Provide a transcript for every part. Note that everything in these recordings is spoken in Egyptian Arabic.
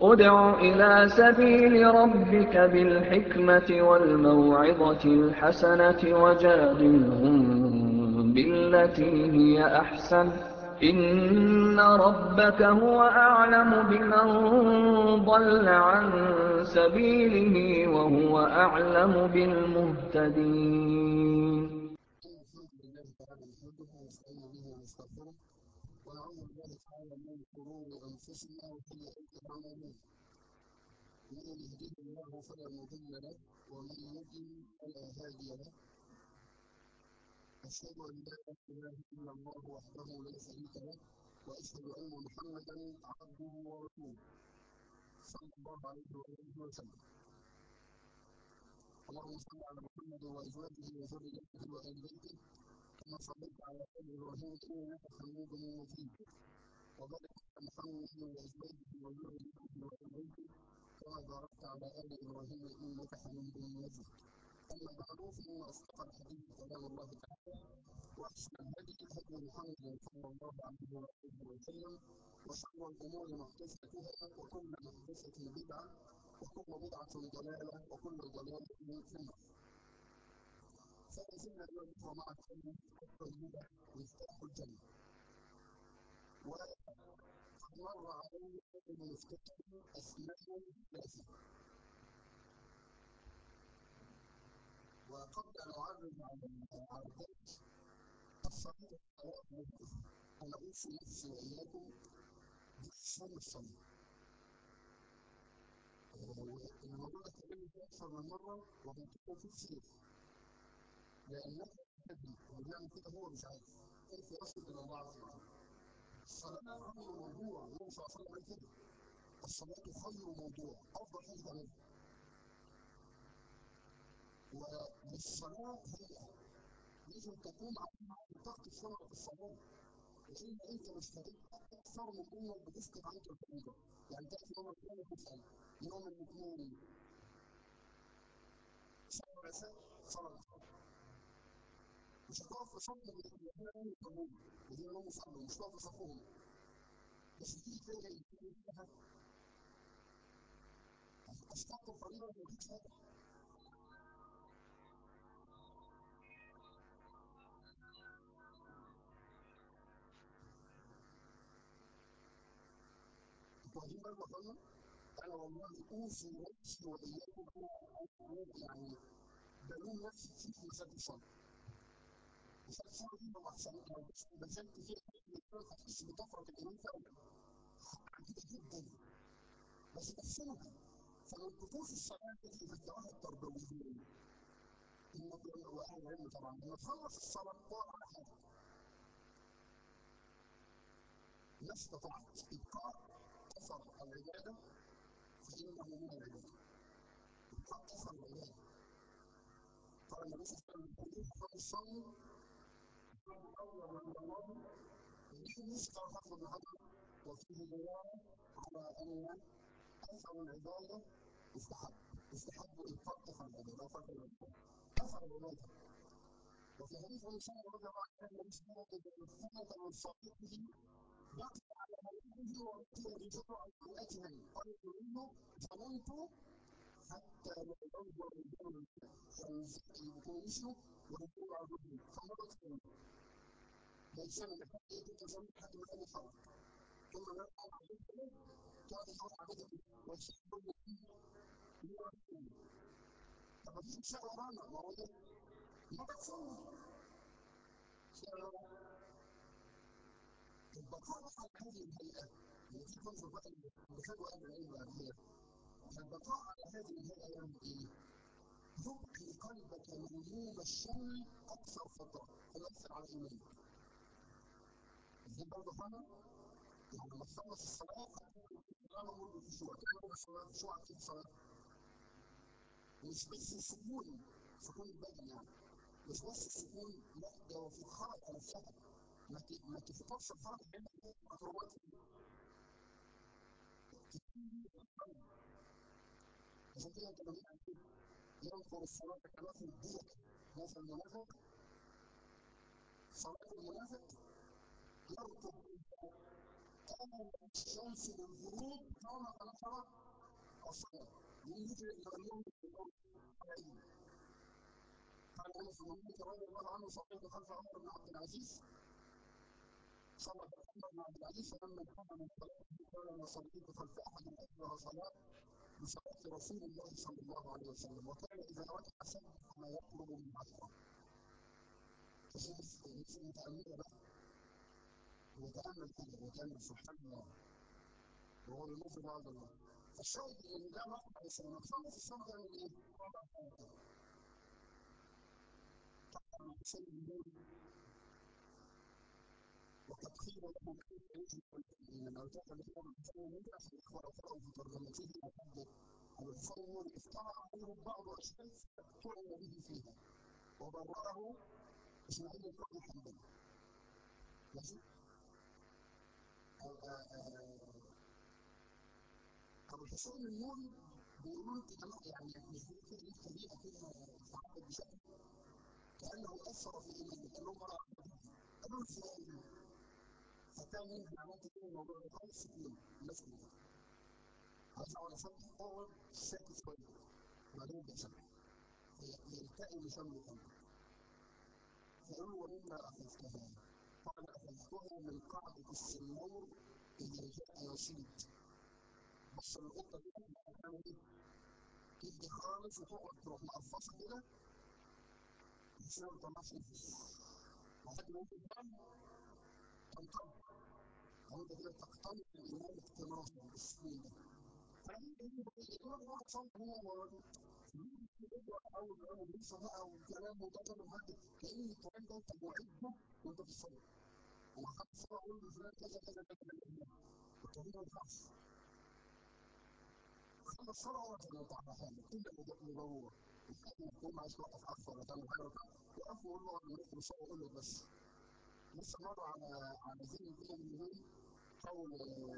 ادْعُ إِلَىٰ سَبِيلِ رَبِّكَ بِالْحِكْمَةِ وَالْمَوْعِظَةِ الْحَسَنَةِ وَجَادِلْهُم بِالَّتِي هِيَ أَحْسَنُ ۚ إِنَّ رَبَّكَ هُوَ أَعْلَمُ بِمَن ضَلَّ عَن سَبِيلِهِ وَهُوَ أَعْلَمُ بِالْمُهْتَدِينَ ونعوذ بالله تعالى من شرور انفسنا وسيئات اعمالنا من يهده الله فلا مضل له ومن يضلل فلا هادي له اشهد ان لا اله الا الله وحده لا شريك له واشهد ان محمدا عبده ورسوله صلى الله عليه واله وسلم اللهم صل على محمد وازواجه وذريته وال بيته كما صليت على ال ابراهيم انك حميد مجيد وبارك على محمد وازواجه وذريته وال بيته كما باركت على ال ابراهيم انك حميد مجيد اما بعد فان اصدق الحديث كلام الله تعالى واحسن الهدي هدي محمد صلى الله عليه واله وسلم وشر الامور محدثاتها وكل محدثه بدعه وكل بدعه ضلاله وكل ضلاله في النار فلا زلنا اليوم معكم الطيبة مفتاح الجنة وقد مر علينا المفتاح أسماء ثلاثة وقبل أن أعرض على ذلك الصلاة الصلاة موقف أنا أوصي نفسي وإياكم بإحسان الصلاة الموضوع ده اتكلمت أكثر من مرة وبنتكلم فيه كتير لأنه يحبني وبيعمل كده هو مش عارف كيف يصل إلى الله عز وجل الصلاة خير موضوع النبي صلى الله عليه وسلم كده الصلاة خير موضوع أفضل حاجة تعملها والصلاة هي لازم تقوم على طاقة الصلاة في الصلاة لأن أنت مش هتبقى أكثر من إنك بتسكت عنك الفريضة يعني تأتي يوم القيامة تسأل يوم الاثنين صلاة العشاء صلاة العشاء مش هتقف في صف من القبول ودي انهم يصلوا مش هتقف في صفهم بس تيجي تلاقي فيها اشتاق الفريضه ما فيش حاجه انتوا واخدين بالكم يا اخوانا؟ انا والله اوصي نفسي واياكم يعني بلوم نفسي كتير في مساله الصلاه مش هتصور دي لو احسن لو بذلت فيها هتحس بطفره الايمان فعلا عجيبه جدا بس تحسنها فمن طقوس الصلاه التي ذكرها التربويون واهل العلم طبعا لما تخلص الصلاه تقع على حاجه ما استطعت ابقاء اثر العباده فانه من العباده ابقاء اثر العباده قال النبي صلى الله عليه وسلم يحفظ الصوم أولى من الله به يذكر حفظ الهدى وفيه دلالة على أن أثر العبادة يستحب يستحب إبقاء أثر العبادة أو فضل العبادة أثر العبادة وفي حديث أبي سعيد رضي الله عنه النبي صلى الله عليه وسلم ثبت من صديقه بقي على هديه وأتي الرجال عن هيئتهم قال منه ظننت حتى لا ينظر الرجال يكونسوا ويقول على الرجل فمرت منه الإنسان اللي كان يجب زمان حتى ما كان يفرق ثم نرجع عليه كان يقول عليه ويسبب طب دي شيء ورانا ما هو ده ما بتصور البقاء على هذه الهيئة التي تنظر بقى اللي كانوا أهل العلم بعدها البقاء على هذه الهيئة يعني إيه؟ يبقي قلبك ملموم الشر أكثر فترة فيؤثر على إيمانك دي برضه فاهمة؟ يعني لما تخلص الصلاة أنا أقول في الخشوع تعمل الصلاة خشوع في الصلاة مش بس السكون سكون البدن يعني مش بس السكون لا ده وفي الحركة نفسها ما ما تفقدش الحركة عندك مكروهات عشان كده انت لما ينظر الصلاة كنفس الديك مثل المنافق صلاة المنافق يركض كان الشمس للغروب كان 12 الصلاة يجي اليوم كان انس بن مالك رضي الله عنه صليت خلف عمر بن عبد العزيز صلى عمر بن عبد العزيز فلما كان من صلاته قال ما صليت خلف احد اشبه صلاه بصلاه رسول الله صلى الله عليه وسلم وكان اذا ركع سبح ما يقرب من عشره فشوف مش متامله بقى وتامل كده وتامل سبحان الله وهو يمر بعض الله فالشاهد ان ده رفع عليه السلام خلص الصلاه يعمل ايه؟ طبعا يصلي الليل وقد قيل له كيف يجب ان ارتاح الامام الانسان ينجح ورفعه في ترجمته وقد الفضل افترى عليه بعض اشخاص طعن به فيها وبرره اسماعيل بن ابي حنبل ماشي طب الحصول النوري بيقولوا كده يعني مش بيقولوا كده طريقه كده تعبد بشكل كانه اثر في ايمانه كانه قرا قالوا ازاي فكان ينهي عن كده الموضوع ده خالص سكين الناس كلها عايز اقعد افتح اقعد ساكت شويه وبعدين ابدا اسمع يلتقي لسانه كله فقال ومما اخذتها قال اخذتها من قاعده السنور اذا جاء رشيد بص القطه دي بتعمل ايه؟ تدي خالص وتقعد تروح مقفصه كده عشان ما تطلعش نفس لحد ما يجي الدم تنطلق وانت كده تقتنع الايمان اقتناصا بالسنين ده فالإمام واحد صلى هو أول ما أول لسه بقى وكلام وضرب الحد كأن الكلام ده أنت معده وأنت في الصلاة وخد صلاة أقول لفلان كذا كذا كذا كذا الكلام ما ينفعش خلص الصلاة ولا تنطع بحاجة كل مضرورة يكون معاش وقف أكثر ولا تعمل حاجة وقف وقول له أنا ممكن الصلاة أقول له بس لسه مرة على على ذهن كده من ذهني قول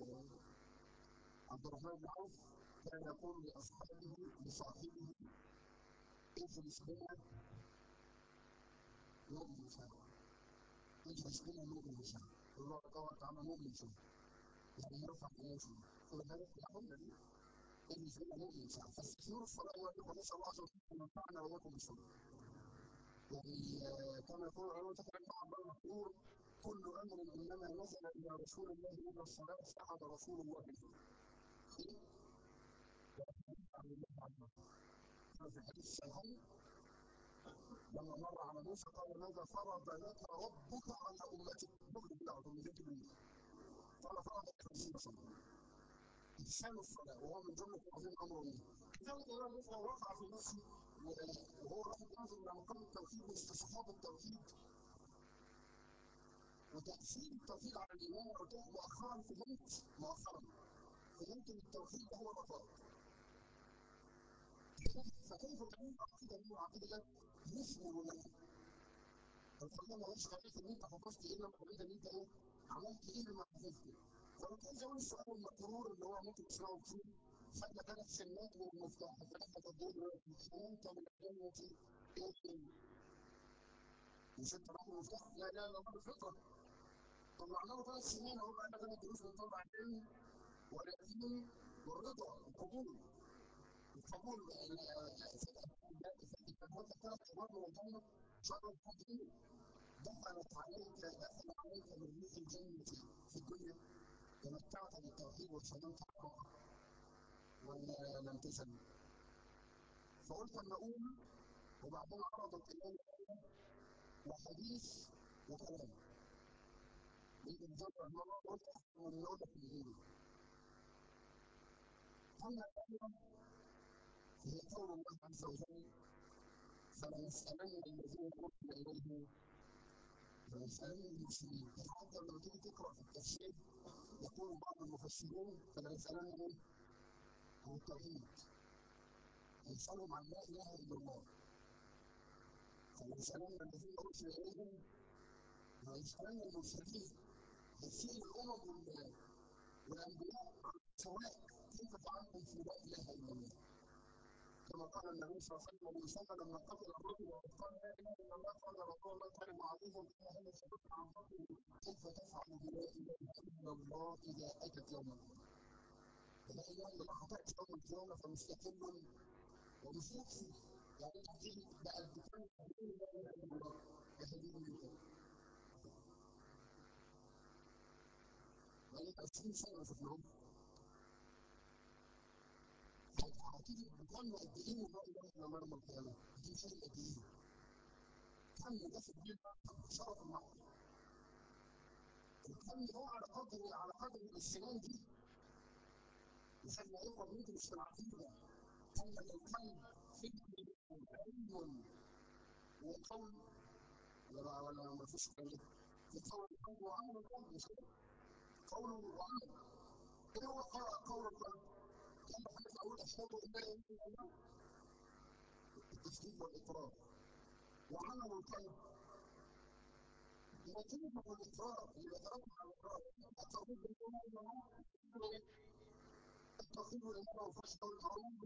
عبد الرحمن بن عوف كان يقول لاصحابه لصاحبه اجلس بنا نؤمن سوا اجلس بنا نؤمن سوا الله تبارك وتعالى نؤمن سوا يعني نرفع ايدينا ولذلك يقولنا دي اجلس بنا نؤمن سوا فاستثمروا الصلاه ونسال الله عز وجل ان ينفعنا واياكم بالصلاه يعني كما يقول العلماء تكلم عن المقدور كل امر انما نزل الى رسول الله الى الصلاه سحب رسول الله فيه في الحديث الصحيح لما مر على موسى قال ماذا فرض لك ربك على امتك بغض بالله من ذكر الله قال فرض لك خمسين صلاه إحسان الصلاة وهو من جملة عظيم أمر الله كذلك الإمام مسلم رفع في نفسه وهو راح ينزل إلى مقام التوحيد واستصحاب التوحيد وتأثير التوحيد على الإيمان وارتاح مؤخرا فهمت مؤخرا فهمت ان التوحيد هو الرفاق فكيف تعمل عقيده من العقيده ده يثمر لك القضيه ما هيش قضيه ان انت حفظت ايه لما قضيه ان انت ايه عملت ايه لما حفظته فلكن زي السؤال المكرور اللي هو ممكن تسمعه كتير فجاه ثلاث سنات والمفتاح فانت تقول انت من الجنه ايه مش انت معاك المفتاح لا لا لا بالفطره طلعنا له ثلاث سنين اهو بقى لنا ثلاث دروس بنطلع العلم واليقين والرضا القبول القبول الثلاث ابواب من الجنه شر القبول دخلت عليك دخل عليك من ريح الجنه في الدنيا تمتعت بالتوحيد وسلمت حقها ولا لم تسلم فقلت اما اقول وبعدين عرضت الي وحديث وكلام يجي الجمع مرة قلت من اللغة في الإنجيل أما الأخيرة هي قول الله عز وجل فلنسألن الذين أرسل إليهم فلنسألن المسلمين حتى لما تيجي تقرأ في التفسير يقول بعض المفسرين فلنسألن إيه؟ عن التوحيد يسألهم عن لا إله إلا الله فلنسألن الذين أرسل إليهم ويسألن المرسلين تفسير الأمم والأنبياء سواء كيف تعاملوا في لا إله إلا الله كما قال النبي صلى الله عليه وسلم وسلم لما قتل الرجل وقال لا اله الا الله قال رسول الله كان معروفا ان هذا سبب عن قتله كيف تفعل بلا اله الا الله اذا اتت يوم القيامه؟ لا اله الا الله خطأت يوم القيامه فمستقل ومش نفسي يعني هذه بقى الدخول لا اله الا الله يهدي من بقالي 20 سنه ما شفناهمش هتيجي بتقول قد ايه لا اله الا الله يوم القيامه دي شيء قد ايه كم ده في الدين شرف المحر الكم ده على قدر على قدر السنان دي مش احنا ايه قضيته مش في العقيده كم الكم فكر وعلم وقول ولا ولا ما فيش كلام في قول القلب وعمل القلب مش كده قول وعمل ايه هو قول القلب كما حدث اقول اشهد ان لا اله الا الله التصديق والاقرار وعمل القلب يتم الاقرار اللي يترتب على الاقرار التوحيد بالله الا الله التوحيد والايمان وفشل القانون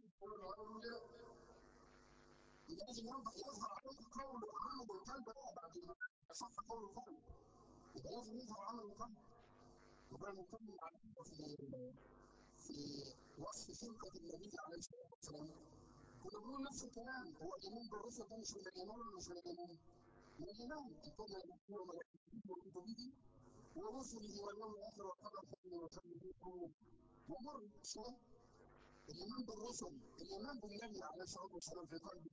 لازم يظهر عليه قول وعمل القلب بقى بعد ما صح قول القلب يبقى لازم يظهر عمل القلب وده نكمل عليه في في وصف خلقة النبي عليه الصلاة والسلام كنا بنقول نفس الكلام هو الإيمان بالرسل ده مش من الإيمان ولا مش من الإيمان؟ من الإيمان كنا نقول وملائكته به ورسله واليوم الآخر والقدر خير وشر ومر شوية الإيمان بالرسل الإيمان بالنبي عليه الصلاة والسلام في قلبه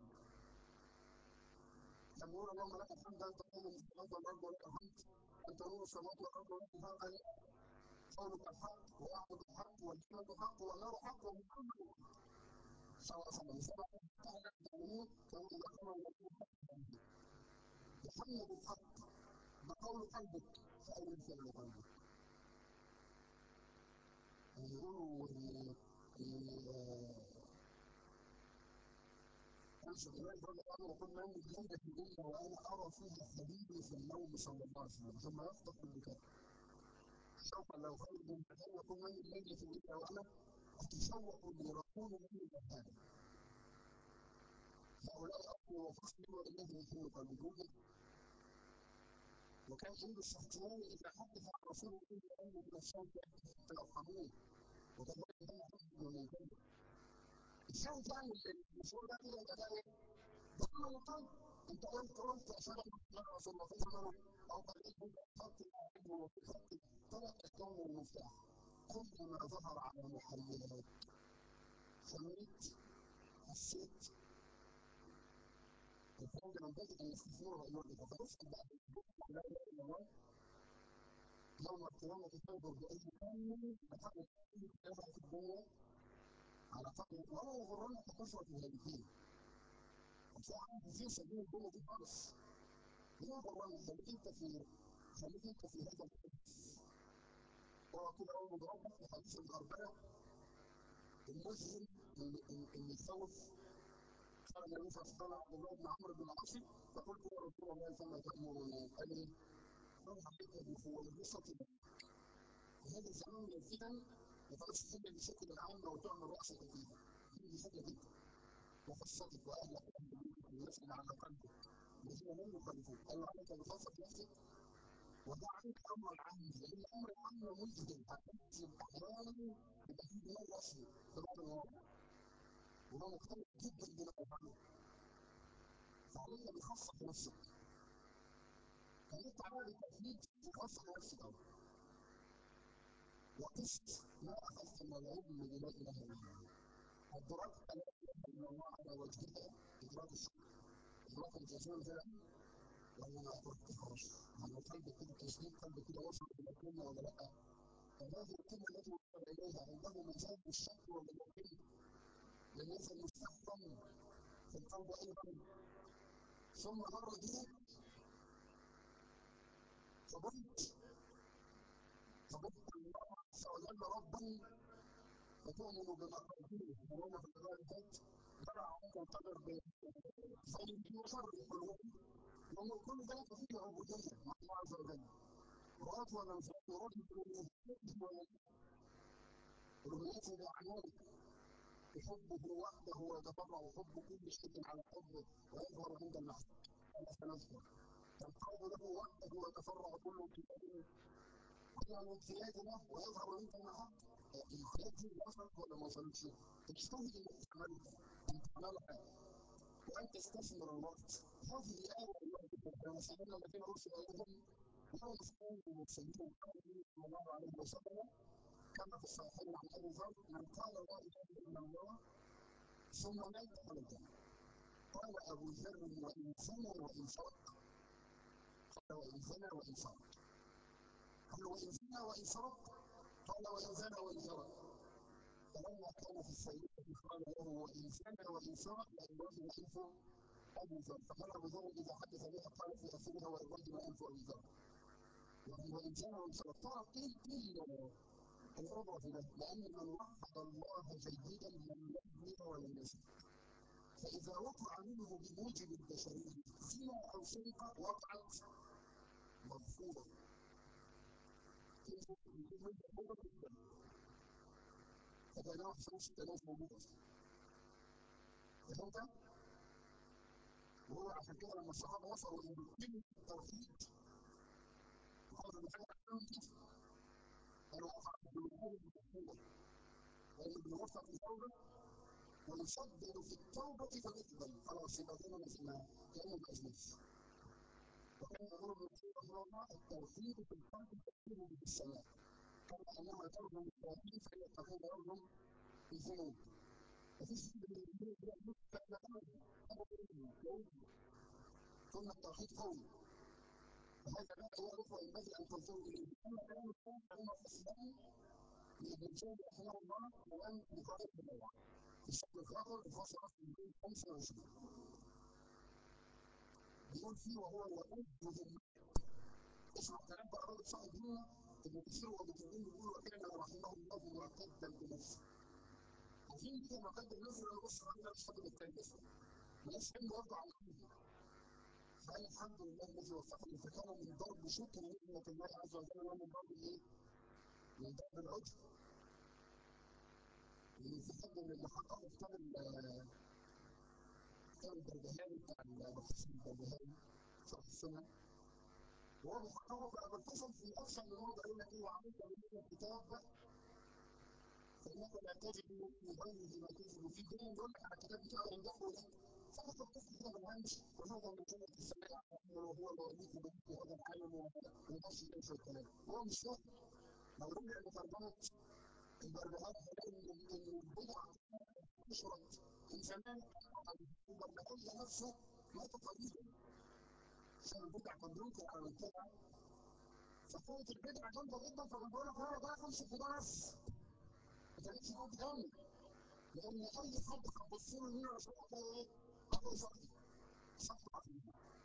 لما يقول اللهم لك الحمد أنت قوم السماوات والأرض ولك الحمد أنت نور السماوات والأرض ولك الحمد قولك الحق وأعبد الحق والجنة حق والنار حق ومحمد صلى الله عليه وسلم سبع تعلمون كما ذكر محمد الحق بقول قلبك فأول فعل قلبك يقولوا أنشأ الله رضي الله عنه يقول من ليلة إلا وأنا أرى فيها حبيبي في النوم صلى الله عليه وسلم ثم يفتح البكاء سوف لو خرج من مكان يكون من ليلة إلا وأنا أتشوق لرسول من المكان هؤلاء أقوى وفصلوا إليه يكون قلبه وكان عنده الشخصيان إذا حدث عن رسول الله أنه من الصوت حتى يفهموه وكذلك كان حدث من الجنة الشوط يعني المشهور ده كده يبقى ده ايه؟ ده عمل القلب انت قلت قلت اشهد ان لا رسول الله صلى الله عليه وسلم او خليك انت خط العلم وفي خط طلع الكون المفتاح كل ما ظهر على المحرمات سميت حسيت الكون ده منبثق ان يستثمره ويرضي فنسال بقى لا اله الا الله يوم القيامة تنظر بأي كامل لقد كل في الدنيا على قدر ولا يغرنك كثرة الهالكين هتلاقي عندي في سبيل الدنيا دي خالص لا يغرنك خليك انت في خليك انت في هذا الحديث هو كده اول مضربة في حديث الأربعة المسلم اللي اللي يخوف قال النبي صلى الله عليه وسلم عبد الله بن عمرو بن العاص فقلت يا رسول الله فما تأمرني قال لي قال عليك بفوق الرصة هذا الزمان من الفتن ما تقدرش تحب المشاكل العامة وتعمل رأسك فيها دي سهلة جدا وخاصتك وأهلك والناس اللي على قلبك الذين لم يخالفوك قال عليك بخاصة نفسك ودع عنك أمر العام لأن الأمر العام مجهد هتجد أحيانا يبقى فيه دماغ رسمي في بعض المواقع وده مختلف جدا بين الأمر فعليك بخاصة نفسك خليك تعمل التثبيت بخاصة نفسك أولا وقست ما أخذت من العلم بلا إله إلا الله أدركت لا إله إلا الله على وجهها إدراك الشكر إدراك الجزام فعلا ولا ما أدركت خلاص يعني قلبي كده تسليم قلبي كده وصل إلى الكلمة ولا لأ فهذه الكلمة التي وصل إليها عنده مزاج الشك ولا اليقين ليس المستحكم في القلب أيضا ثم مر بي فقلت فقلت الله عز وجل ربا وتؤمن بما قلته وما في ذلك ترى عنك القدر فإن يصر القلوب ومن كل ذلك فيه عبودية مع الله عز وجل وأطول من فوق رجل ربوبيته بأعمالك حبه وحده ويتبرع حب كل شيء على حبه ويظهر عند المحبوب كما سنذكر تنقاد له وحده ويتفرع كل كتاب كل الامتياز له ويظهر عند المحبوب الامتياز دي وصلت ولا ما وصلتش؟ تجتهد انك تعملها ان تعملها وان تستثمر الوقت هذه آية المسلمين الذين أرسلوا إليهم يوم مسلمين المرسلين صلى الله عليه وسلم كما في الصحيحين عن ابي ذر من قال لا اله الا الله ثم مات دخل الجنه قال ابو ذر وان زنى وان سرق قال وان زنى وان سرق قال وان زنى وان سرق قال وان زنى وان سرق فلما كان في السيئة قال له وإن زنى وإن سرق لأنه أنف أبي ذر فقال أبو ذر إذا حدث بها قال في آخرها والرجل أنف أبي ذر يعني وإن زنى وإن سرق طرق إلا العبرة له لأن من وحد الله جيدا لم يظلم ولم يسرق فإذا وقع منه بموجب البشرية زنا أو سرقة وقعت مغفورة هذا نوع خمسة آلاف موجودة فهمت؟ وهو عشان كده لما الصحابة وصلوا إلى التوحيد وقالوا بحاجة عنهم كده قالوا وقع بالوجود المغفورة لأن بنوفق في التوبة ونشدد في التوبة فنقبل خلاص يبقى كده مثلنا كأنه ما أجنبش وكان يقول ابن كثير رحمه الله التوحيد في القلب تكون بالسماء كما أنها ترجم التوحيد فهي تكون ترجم الذنوب مفيش حد من الذنوب يموت فإلا ثم التوحيد قوي وهذا لا هو الأخوة ينبغي أن تنظروا إليه أما كلام القوم فهم فاسدان لابن الجوزي رحمه الله كلام مقارب بالنوع في الشكل الآخر الفصل في 25 بيقول فيه وهو الوقود بذمته اسمع كلام بقى راجل صاحب ديننا ابن كثير وابن يقول وكان رحمه الله معتدا بنفسه عارفين كده معتد بنفسه انا بص انا مش حد بيتكلم ماليش علم برضه عن علمه فقال الحمد لله الذي وفقني فكان من ضرب شكر نعمة الله عز وجل ومن ضرب ايه؟ من ضرب العجب من الكتاب اللي حققه كتاب كتاب البربهاني بتاع البحث البربهاني شرح السنة وهو بيحققه فبتصل في أكثر من موضع يقول لك إيه وعملت من الكتاب فإنك لا تجد من غيره ما تجد فيه كل يقول لك على الكتاب بتاعه ينجحه لك فأنا تتصل كده بالهمش وهذا من جملة السماع وهو الوليد به هذا العالم ومقص يمشي الكلام هو مش فاهم لو رجع لترجمة البربهات هيلاقي إن البدع نشرت من زمان البربهات نفسه مات قليلا عشان البدع كان بينكر على البدع فكانت البدع جامدة جدا فكان بيقول لك هو ده خمس بس ما كانتش موجود تاني لأن أي حد هتبص له هنا عشان هتلاقي إيه؟ هتلاقي شخص شخص عظيم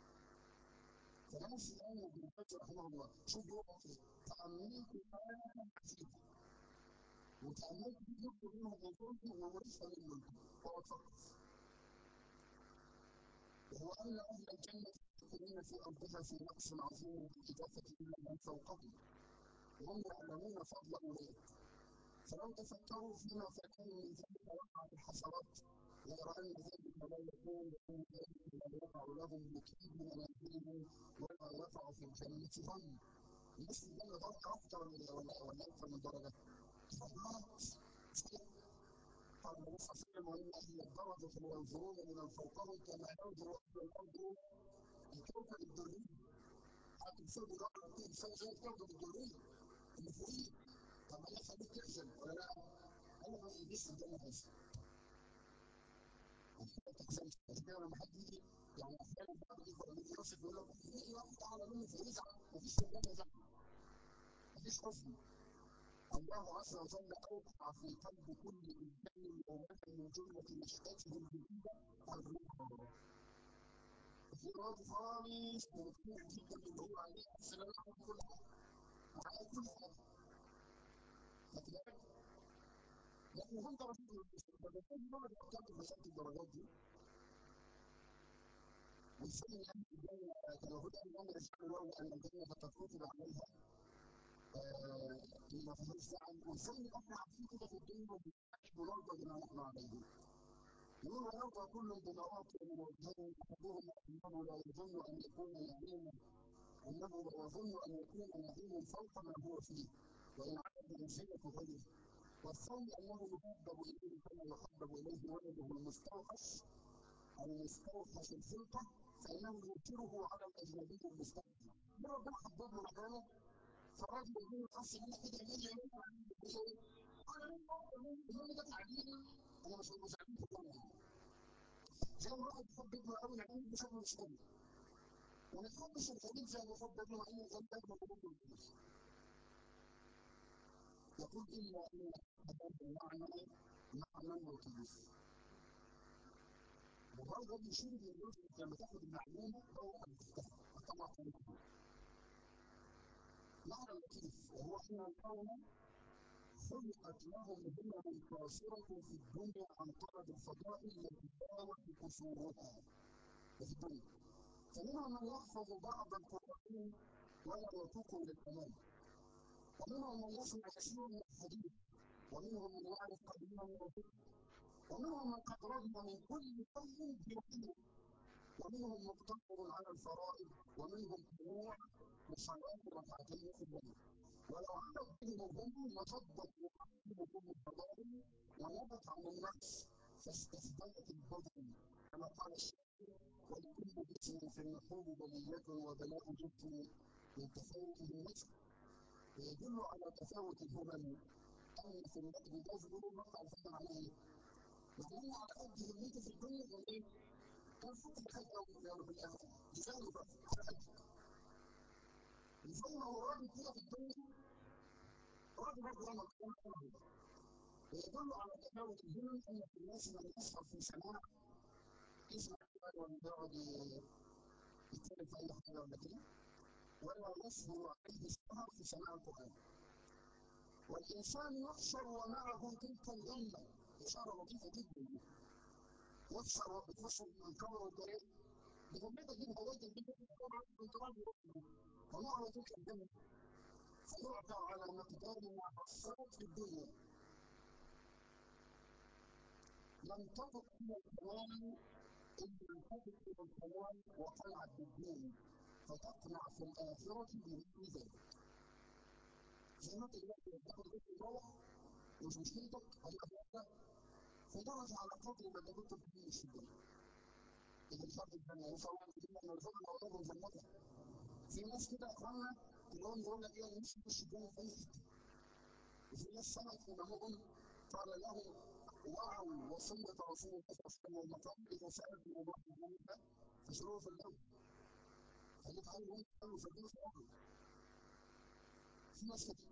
فنفس الآن ابن الحج رحمه الله شوف بيقول إيه؟ تأملت آية عجيبة وتأملت جزء منها موجود وورثها من ملكه هو تفكر وهو أن أهل الجنة يكونون في أرضها في نقص عظيم بالإضافة إلى من فوقهم وهم يعلمون فضل أولئك فلو تفكروا فيما فعلوا من ذلك وقعت الحسرات غير أن ذلك لا يكون لهم لا يقع لهم بكيد منازلهم ولا يقع في الجنة ظن الناس في الجنة درجة أكثر ولا ولا أكثر من درجة قال النبي صلى الله عليه وسلم وإن أهل الدرجة ينظرون من فوقهم كما ينظر أهل الأرض الكوكب الدري حتى بسبب الأرض الإنسان زي الكوكب الدري اللي فوقيه طب أنا خليك تحزن ولا لا؟ أنا ما يجيش الجنة بس ما تحزنش كده لما حد يجي يعني أحيانا بعض الإخوة لما يجي يوصف يقول لك يجي واحد على منه فيزعل مفيش في الجنة زعل مفيش حزن الله عز وجل أوقع في قلب كل إنسان يومئذ من جملة مشتاته الجديدة الرضا في راضي خالص ومقتنع جدا باللي هو عليه السلام على كل حاجة وعلى كل حاجة خدت بالك؟ لكن هم درجات المستقبل كل مرة بتعمل مسألة الدرجات دي والسنة يعني الجنة كما هو الإمام الإسلام روى أن الجنة تكتب عليها ما فيهوش زعل والفن احنا عارفين كده في الدنيا ونرضى بما نحن عليه يوم يرضى كل بمواطن وجهين احدهم انه لا يظن ان يكون يمينا انه لا يظن ان يكون يمين فوق ما هو فيه وان عاد بامثله غيره والثاني انه يحبب اليه كما يحبب اليه ولده المستوحش المستوحش الخلقه فانه ينكره على الاجنبي المستوحش ربنا حبب له مكانه فالراجل يقول خلاص انا كده مين يقول انا ده تعليم انا مش مش عارف الدنيا زي ما الواحد بيحب ابنه قوي يعني بيحب مش قوي وما يحبش الخليج زي ما يحب ابنه انه زي ابنه يقول يقول الا ان المعنى معنى وكيف وبرضه بيشير من لما تاخد المعلومه او تطلع معنى الكيف وهو ان القوم خلقت لهم همم قاصرة في الدنيا عن طلب الفضائل التي داوت قصورها في الدنيا فمنهم من يحفظ بعض القرآن ولا يتوق للأمام ومنهم من يسمع كثيرا من الحديث ومنهم من يعرف قليلا من الفقه ومنهم من قد رغب من كل فهم بوحده ومنهم مقتصر على الفرائض ومنهم طموع بصلاه ركعتين في الليل ولو عدت بهم الهم لصدت يعقبهم الفضائل ونبت عن النفس فاستثبتت البدن كما قال الشاعر ولكل جسم في النحور بلية وبلاء جسم من تفاوت النفس ويدل على تفاوت الهمم أن في النقد تجبر رفع الفضل عليه وكمان على قد همته في الدنيا وايه؟ تنفق الحاجة يوم الآخرة لذلك زي ما هو راجل كده في الدنيا راجل برضه زي ما كان ويدل على تفاوت الهمم أن في الناس من يسهر في سماع يسمع كده ولا يقعد يتكلم في أي حاجة ولا كده ولا يصبر عليه السهر في سماع القرآن والإنسان يحشر ومعه تلك الهمة إشارة لطيفة جدا يحشر وبتحشر من كبر الدليل بهمتك دي بهوية البيت من تراب ومعه تلك الهمة فيعطى على مقدار ما حصلت في الدنيا لم تطق إلى الكمال إلا تطق إلى الكمال وقنعت بالدين فتقنع في الآخرة بمثل ذلك زي ما انت دلوقتي بتاخد بيت الروح مش مشكلتك هتبقى في درجة على قدر ما انت كنت بتعمل الشدة اللي بتاخد الدنيا وسواء كنا نرزقنا اولادهم جنتها في ناس كده يا اخوانا تلاقيهم يقول لك ايه مش مش الدنيا في اي حته وفي ناس سمعت انهم قال لهم وعوا وصية رسول الله صلى الله عليه وسلم والمقام إذا سألتم الله الجنة فاشروه في الأرض خليك حلو قالوا في الجنة في الأرض في ناس كده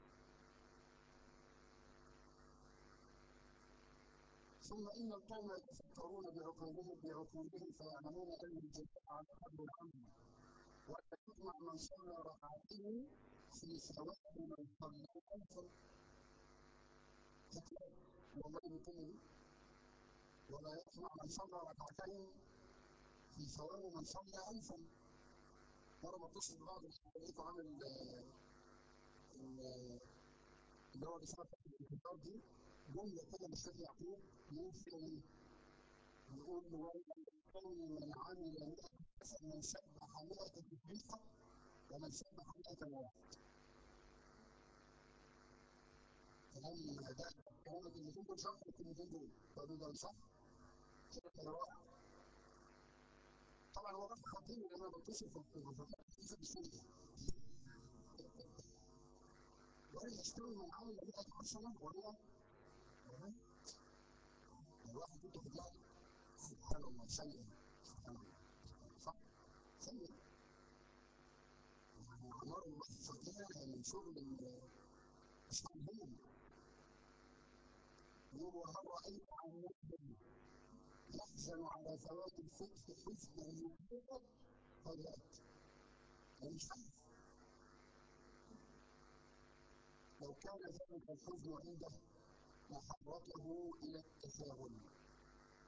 ثم إن القوم يتفكرون بعقولهم بعقولهم فيعلمون أن الجزاء على قدر العمل وأن يطمع من صلى ركعتين في ثواب من صلى ألفا والله يكون ولا يطمع من صلى ركعتين في ثواب من صلى ألفا مرة ما اتصل ببعض الحديث عن اللي هو رسالة الكتاب دي جملة كده مش فاكر يعقوب يوصي يقول له كون من عمل من سبح مئة تسبيحة ومن سبح مئة واحد كلام ده كلام الكلمتين دول صح الكلمتين دول فدول دول صح طبعا هو بس خطير لان انا بتصل في الكتاب بسوريا وهل يستوي من عمل مئة حسنة ولا الواحد يدخل في سبحان الله سيء سبحان الله صح سيء أمر مستطيع من شغل الصالحين يقول وهل رأيت عن مسلم يحزن على فوات الفقه حزنا يحبه فلا مش عارف لو كان ذلك الحزن عنده لحركه الى التفاؤل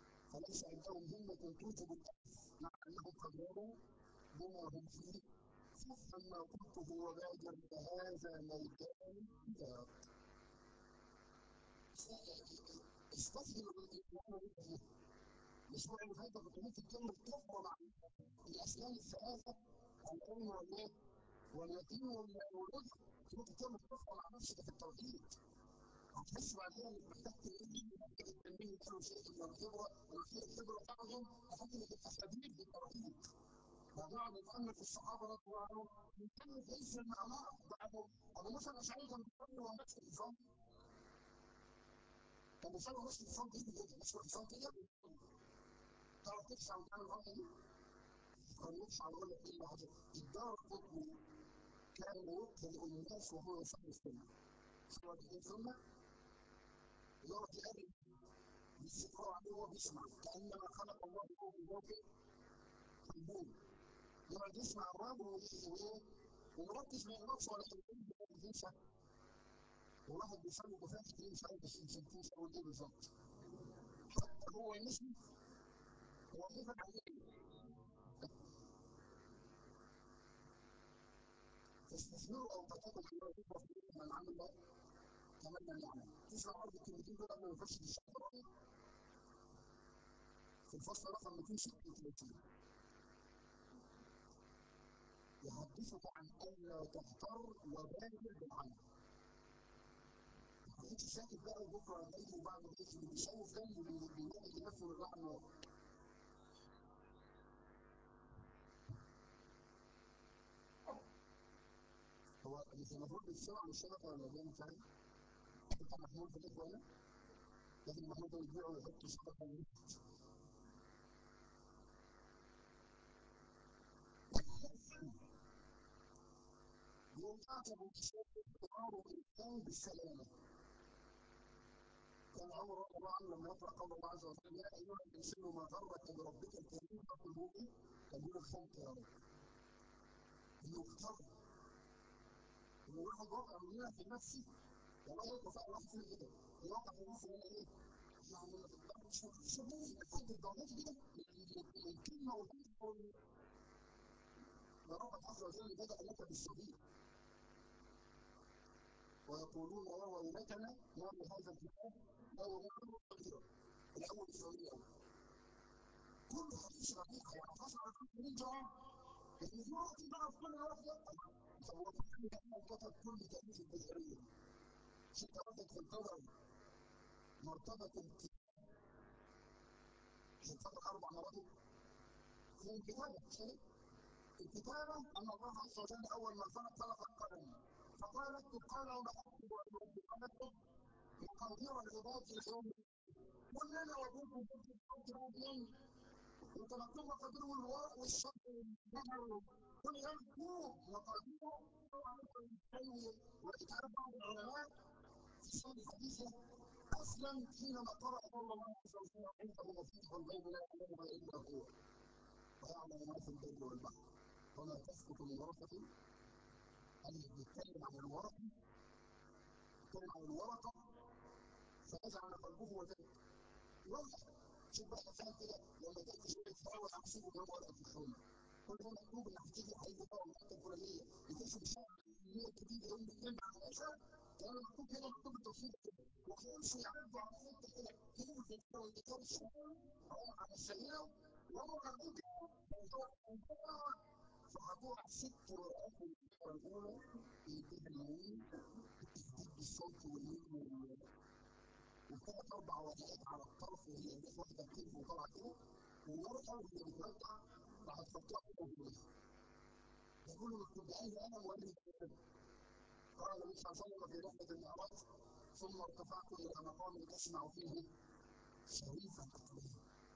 فليس عندهم همة توجب الألف مع أنهم قد رضوا بما هم فيه فافهم ما قلته وبادر بهذا ميدان ذاك استسلم الإيمان الأسبوع اللي فات كنت ممكن تكمل تفضل مع الأسنان الثلاثة العين والإيه؟ واليتيم والولد ممكن تعمل تفضل مع نفسك في التوحيد هتحس بعدين انك محتاج تنمي التنميه كانوا شيء من الخبره وفي الخبره بتاعهم لحد ما تبقى خبير في التوحيد بعدها بنكمل في الصحابه رضي الله عنهم بنكمل في عز المعمار بعد ابو موسى الاشعري كان بيصلي وهو ماشي في الصلاه كان بيصلي وهو ماشي في الصلاه بايده كده مش في الصلاه كده تعرف تدفع وتعمل الحركه دي؟ كان يدفع ويقول لك ايه حاجه الدار القطبي كان يقتل الناس وهو يصلي السنه صلاه السنه يقعد يقابل باستمرار عليه وهو بيسمع كانما خلق الله له من ذاته قلبون يقعد يسمع الرب ومركز ما يغلطش ولا ينسى وواحد بيصلي بفاتح ايه مش عارف بس يمكن يسوي ايه بالظبط حتى هو يمشي هو خايف عليه تستثمروا او تتقوا الله يكبر من عمل الله كمان من يعمل تسمع برضه الكلمتين دول قبل ما نخش في الشهر في الفصل رقم 236 يحدثك عن الا تغتر وبادر بالعمل انت ساكت بقى وبكره هتيجي وبعد كده اللي بيشوف ده اللي بيلاقي نفسه للرحمه هو مش المفروض بالسرعه والشبكه ولا ده مش عارف انت محمول في الاخوه هنا لكن المحمول ده يبيعه ويحط شبكه يوم تعتب بشيء اقرار الانسان بالسلامه كان عمر رضي الله عنه لما يقرا قول الله عز وجل يا ايها الانسان ما غرك بربك الكريم فقل ايه؟ كبير الخلق يا رب انه اختار ان الواحد وقع مننا في نفسه والله يوقع فعلا واحد فينا كده يوقع في نفسه ان ايه؟ يعني مش مش حد الدرجات كده الكلمه والكلمه ده ربك عز وجل بدا لك بالصغير ويقولون يا ويلتنا ما لهذا الكتاب لا يغادر صغيرا الاول صغير كل حديث رقيقه يعني فصل من جواب لكن في وقت بقى في كل وقت يقطع هو كان كتب كل تاريخ البشريه في توافق في القدر مرتبط في القدر اربع مراتب في الكتابه شيء الكتابه ان الله عز وجل اول ما خلق خلق القلم فقال اكتب قال وما اكتب وما اكتب مقادير العباد في اليوم قلنا انا وابوكم كنتم راضيين انت مكتوب مقادير الورق والشر والنهر كل يوم مكتوب مقادير وكتاب بعض العلماء في سنه الحديثه اصلا حينما قرأ قول الله عز وجل عنده مفاتيح الغيب لا يعلمها الا هو ويعلم ما في البر والبحر وما تسقط من ورقه اللي بيتكلم عن الورقه بيتكلم عن الورقه فيجعل قلبه وذلك واضح شوف بقى فاهم كده لما جيت شويه تحاول احسب ان هو ورقه الخونه كل ده مكتوب ان هتيجي هيجي بقى المحطه الفلانيه يخش بشهر اللي كتير يوم بيتكلم عن الاشهر كان مكتوب هنا مكتوب التوصيل كده وخمس يعدوا على حته كده كده في الكتاب الكتاب الشهر على السريع وهو مكتوب فهتقع ست ورقات الاولى يديها اليمين تديك بالصوت واليمين وثلاث اربع ورقات على الطرف وهي مش واحده بتلف وطالعه كده والورقه وهي بتوزع راح تحطها في الوجه يقول له مكتوب عايز انا مؤلف قال النبي صلى الله عليه وسلم في رحله المعراج ثم ارتفعت الى مقام تسمع فيه شريف التقويم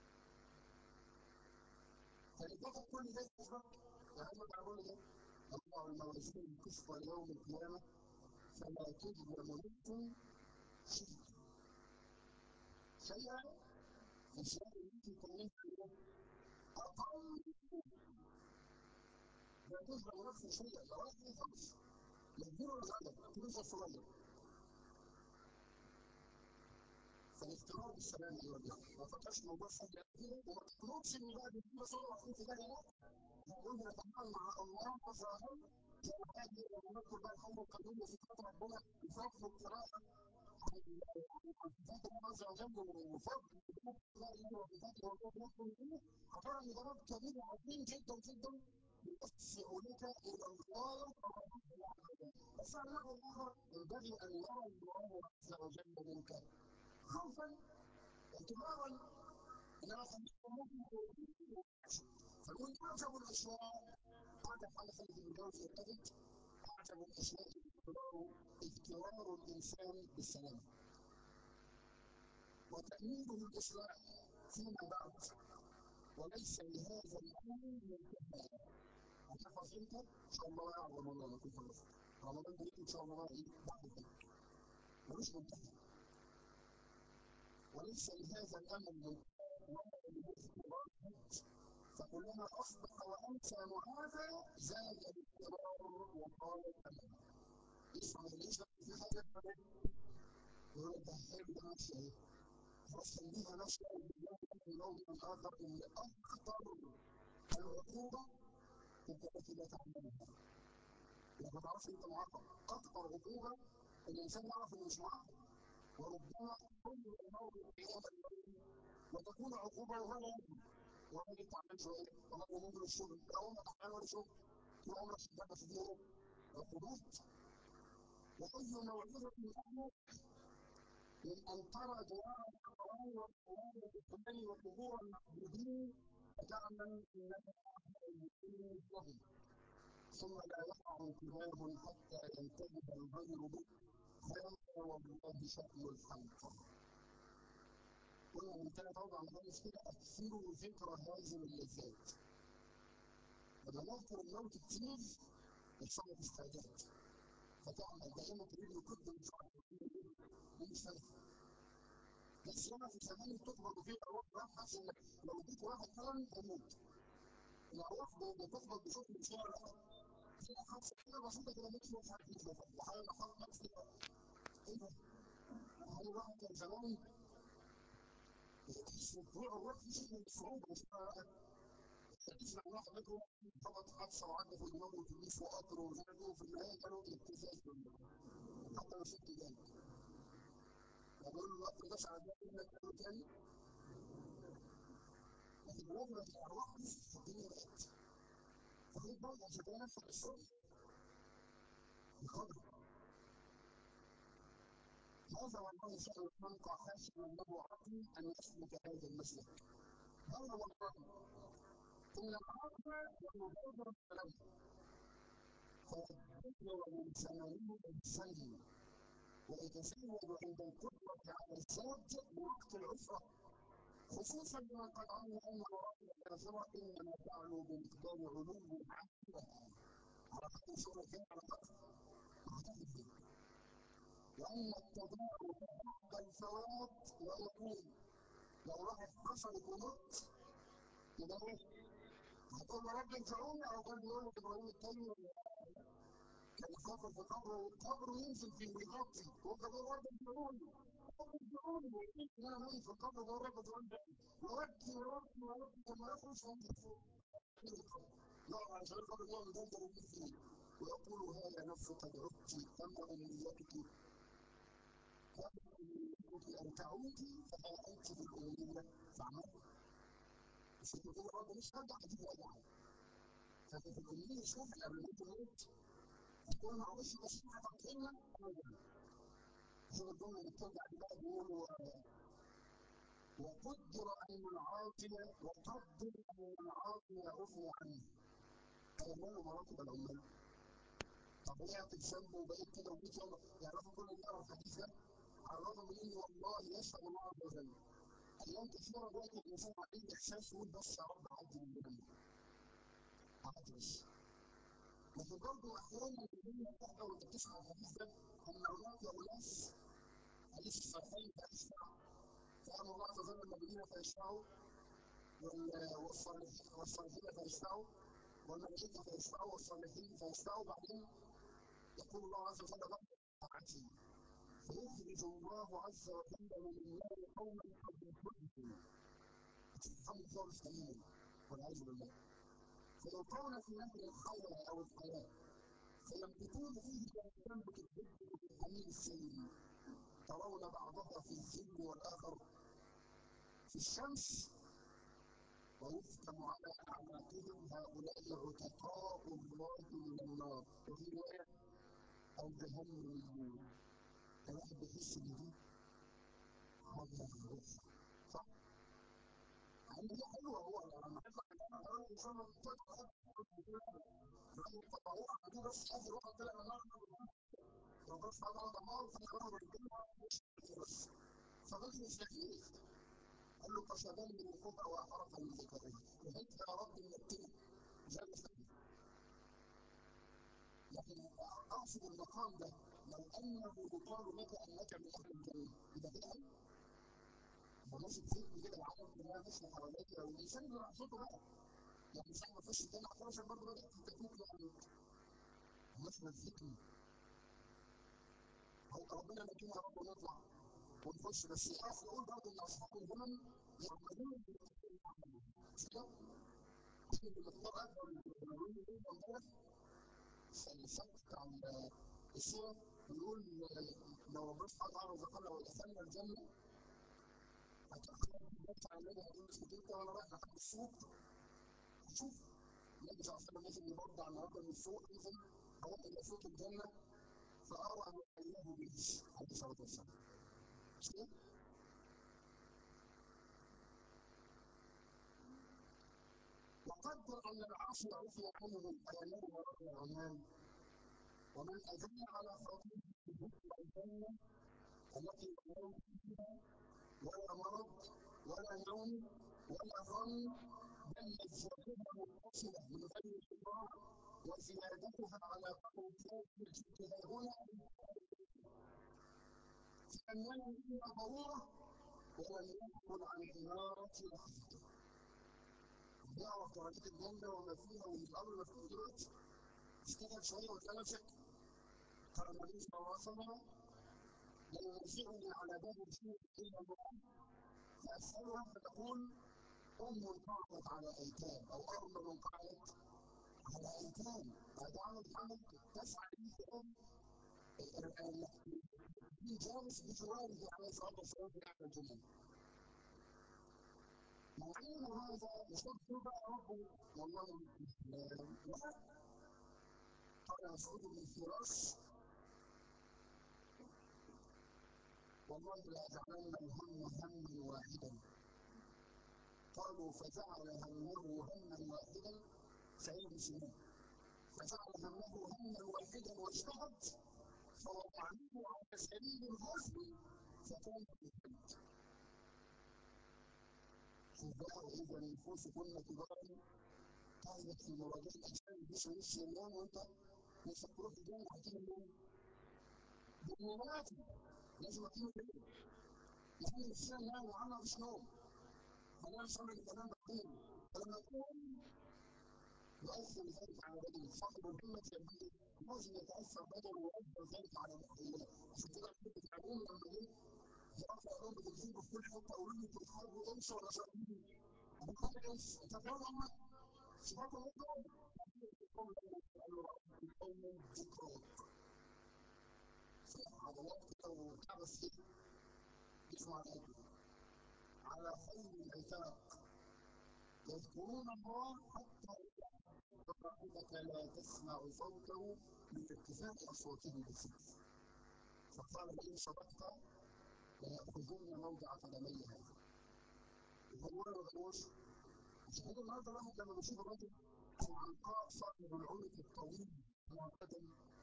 فلذلك كل ده يسبق يعني بقول ايه الله الموازين القسط يوم القيامه فلا تظلم نفس شيئا شيئا الشيء اللي ممكن يكون اقل لا تظلم نفس شيئا لو واحد يفرش لا كبير ولا صغير كبير ولا صغير فالاختبار بالسلام ايها الاخوه ما فكرش الموضوع سهل كده وما تطلبش ان بقى بيكون صوره في كده لا نقول نتعامل مع الله عز وجل زي ما كان لما ندخل بقى الامر القانوني في خطر ربنا بفضل القراءه عن صفات الله عز وجل وفضل لا اله وبفضل الله يحكم به هترى ان ده كبير عظيم جدا جدا يؤسئ لك الى الغايه بس على النحو الاخر ينبغي ان يرى الله عز وجل منك خوفا اعتبارا انما فنقول اعجب الاشياء اعجب على خلق الجوز يرتبط اعجب الاشياء اذكرار الانسان بالسلام وتأمينه الإصلاح فيما بعد وليس لهذا الأمر منتهى هتحفظ انت ان شاء الله يعلم رمضان يكون خلص رمضان ده ان شاء الله ايه بعد كده ملوش منتهى وليس لهذا الامر منتهى فكلما اصبح وانسى معافى زاد الاضطرار وقال الامل يسمع ليش في حاجه يقول لك ده حلو ده ماشي ايه خلاص خليها ماشيه يوم اخر ان اخطر العقوبه انت التي لا تعلمها لو ما تعرفش انت معاقب اكبر عقوبه الانسان يعرف انه مش معاقب وربما كل الامر وتكون عقوبه وهو يدري وهو اللي تعمل شويه والله ممكن الشغل او ما تعمل شغل طول عمرك شغال في ديره عقوبات واي موعظه من من ان ترى دوار الحرام والقران والقران وقبور المعبودين فتعلم انك المسلم ثم لا يقع انتباه حتى ينتبه الغير به هذا والله شأن الخلق قلنا من ثلاث اربع مرات كده اكثروا ذكر هذه اللذات لما نذكر الموت كتير يحصل لك استعداد فتعمل دائما تريد كل مش عارف مش فاهم بس انا في زمان تقبض فيه ارواح راح انك لو اديت واحد كلام هيموت الارواح بتقبض بشكل مش عارف في حادثه كده بسيطه كده مش مش عارف مش وحاول احط نفسي ايه ده؟ هل الواحد كان زمان طلوع الروح في شيء من الصعوبه مش تسمع واحد منهم خبط حادثه وعدى في دماغه وتلميذ وقطر وزنقه وفي النهايه كانوا الابتزاز حتى لو شفت ذلك بقول له القطر ده على ده كانوا تاني لكن رغم الارواح في الدنيا بقت فخد بالك عشان كده نفسك الصبح بقدر هذا والله شأن المنطقة خاشع له عقل أن يسلك هذا المسلك هذا والله إن العقل والمبادرة له فيتبادر من ثمانين السلم ويتسلم عند القدرة على الزوج بوقت العسرة خصوصا ما قد علم أن مراحل الآخرة إنما تعلو بمقدار علو عقلها على حد سورة على قدر وأن التداول بعد الفوات لا يكون لو واحد حصلت ومت يبقى ايه؟ هتقول له رب انفعوني او كان بيقول لك ابراهيم التاني كان يفكر في قبره قبره ينزل فيه ويغطي وانت تقول رب انفعوني رب انفعوني انا ميت في القبر بقول رب انفعوني وابكي وابكي وابكي وما يخرج لا عشان القبر الله مدمر فيه ويقول هذا نفس قد عدت اما امنيتك أن تعودي فهل أنت في الأمنية فاعملي مش تقول يا رب مش هرجع أجيب وجع ففي الأمنية شوف قبل ما تموت تقول معلش بس أنا هتعطينا شوف الجملة اللي بترجع دي بقى بيقول وقدر أن العاطل وقدر أن العاطل عفو عنه كمال مراتب العمال طب وقعت الذنب وبقيت كده وجيت يلا يعرفوا كل اللي يعرف الحديث ده على الرغم من ان والله يشهد الله عز وجل ايام كثيره دلوقتي الانسان عنده احساس يقول بس يا رب عدي من جنبي عدي بس لكن برضه احيانا الدنيا بتحضر وانت بتسمع الحديث ده ان هناك اناس حديث الصحيحين فيشفع فامر الله عز وجل النبيين فيشفعوا والصالحين فيشفعوا والملائكه فيشفعوا والصالحين فيشفعوا بعدين يقول الله عز وجل رب طاعتي فيخرج الله عز وجل من النار قوما قد يخرجوا تفهم خالص تماما والعياذ بالله فلو كان في نهر الحياة أو الحياة فينبتون فيه كنبت الدب والحميم السيل ترون بعضها في الظل والآخر في الشمس ويختم على أعناقهم هؤلاء عتقاء الله من النار وفي رواية أو جهنم الواحد بيحس إن دي حاجة صح؟ يعني دي حلوة هو لما إن شاء الله هو دي بس آخر واحد طلع من النار وبس على الضمان في الأمر بس فالراجل مش لطيف قال له فشغل من الخبر وحرق من ذكره وانت يا رب من التين جلس لكن اقصد المقام ده لو انه يقال لك انك من اهل الجنه يبقى كده فماشي بفكر كده العالم كلها ماشيه حواليك والانسان اللي صوته بقى يعني الانسان ما فيش الجنه عشان برضه بدات تتكلم يعني الناس مزيكي ربنا يمكننا يا رب نطلع ونخش بس يخاف يقول برضه ان اصحاب الهمم يعملون الفك عن السورة بيقول لو ربنا سبحانه وتعالى رزقنا ودخلنا الجنة هتختار الناس عمالة هتقول مش كده وانا رايح لحد السوق شوف النبي صلى الله عليه وسلم نزل يبرد على النهارده من السوق نزل هوط الى سوق الجنة فأرى أن الله بيش عليه الصلاة والسلام مش كده؟ وقدر أن العرش رفع عنه الآلام ورب العنان ومن أذن على خطيب الجنة التي لا موت فيها ولا مرض ولا نوم ولا ظن بل لذتها متصلة من غير انقطاع وزيادتها على قوتها وجودها هنا فأنه فيها ضرورة ولم ينقل عن عمارة لحظة يعرف درجات الجنة وما فيها والأمر ما فيه دلوقتي اشتغل شوية وتلاقي نفسك قال النبي صلى الله عليه وسلم لا يرجعني على باب شيء إلا الله فأسألها فتقول أم قعدت على أيتام أو أرض قعدت على أيتام هذا عمل عمل تسعى به في جالس بجواره عليه الصلاة والسلام في أعلى الجنة معين هذا يشوف بقى ربه والله قال مسعود بن فراس والله لا جعلنا الهم هما واحدا قالوا فجعل همه هما واحدا سعيد سنين فجعل همه هما واحدا واجتهد فوضعناه على سبيل الحزن فكان بالحج شوفوا واذا النفوس كنا كبارا كانت في مواجهه الاجسام مش وش اليوم وانت مش هتروح الجنه هتيجي منين؟ بالمناسبة لازم اكون كده لان الانسان لا يعمل مش نوم فلا يصلي الكلام بعدين فلما يكون يؤثر ذلك على بدنه صاحب الهمة يبدو لازم يتأثر بدنه ويؤثر ذلك على محيله عشان كده احنا بتتعلمون لما جه يرفع لهم بتجيبه في كل حته اقول لهم انتوا بتحاربوا انس ولا شياطين؟ بتحارب انس انت فاهم هم سبحان الله قوم ذكرى عضلات كده وكعبس كده اسمه على الاكل على خير العتاق يذكرون الله حتى انك لا تسمع صوته من ارتفاع اصواتهم بالسقف فقال لئن صدقت ليأخذون موضع قدمي هذا هو ما بقولش مش كده النهارده الواحد لما بيشوف الراجل العنقاء صاحب العنق الطويل معتدل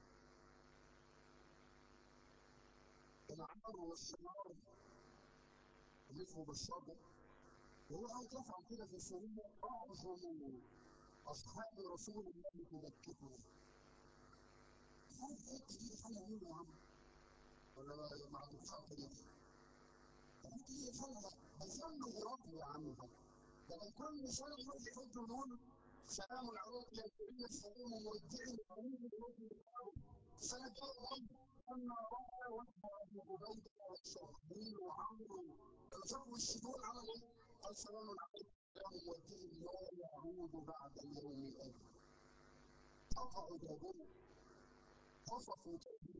العمر والشمار اللي اسمه بشار ده وهو قاعد يفعل كده في السرير اعظم اصحاب رسول الله تذكره عارف ايه الجديد حاجه مين يا عم ولا ما ما عندكوش على كده ممكن يفعلها بيفعلوا غراب يا عم ده من كل سنه يروح يحط نقول سلام عليك يا كريم السلام مودعي سنه جايه لما راى وحده ابو عبيده وشرحبيل وعمرو لما شافوا الشدود عمل ايه؟ قال سلام عليكم والدين لا يعود بعد اليوم الاخر قطعوا بابهم قصفوا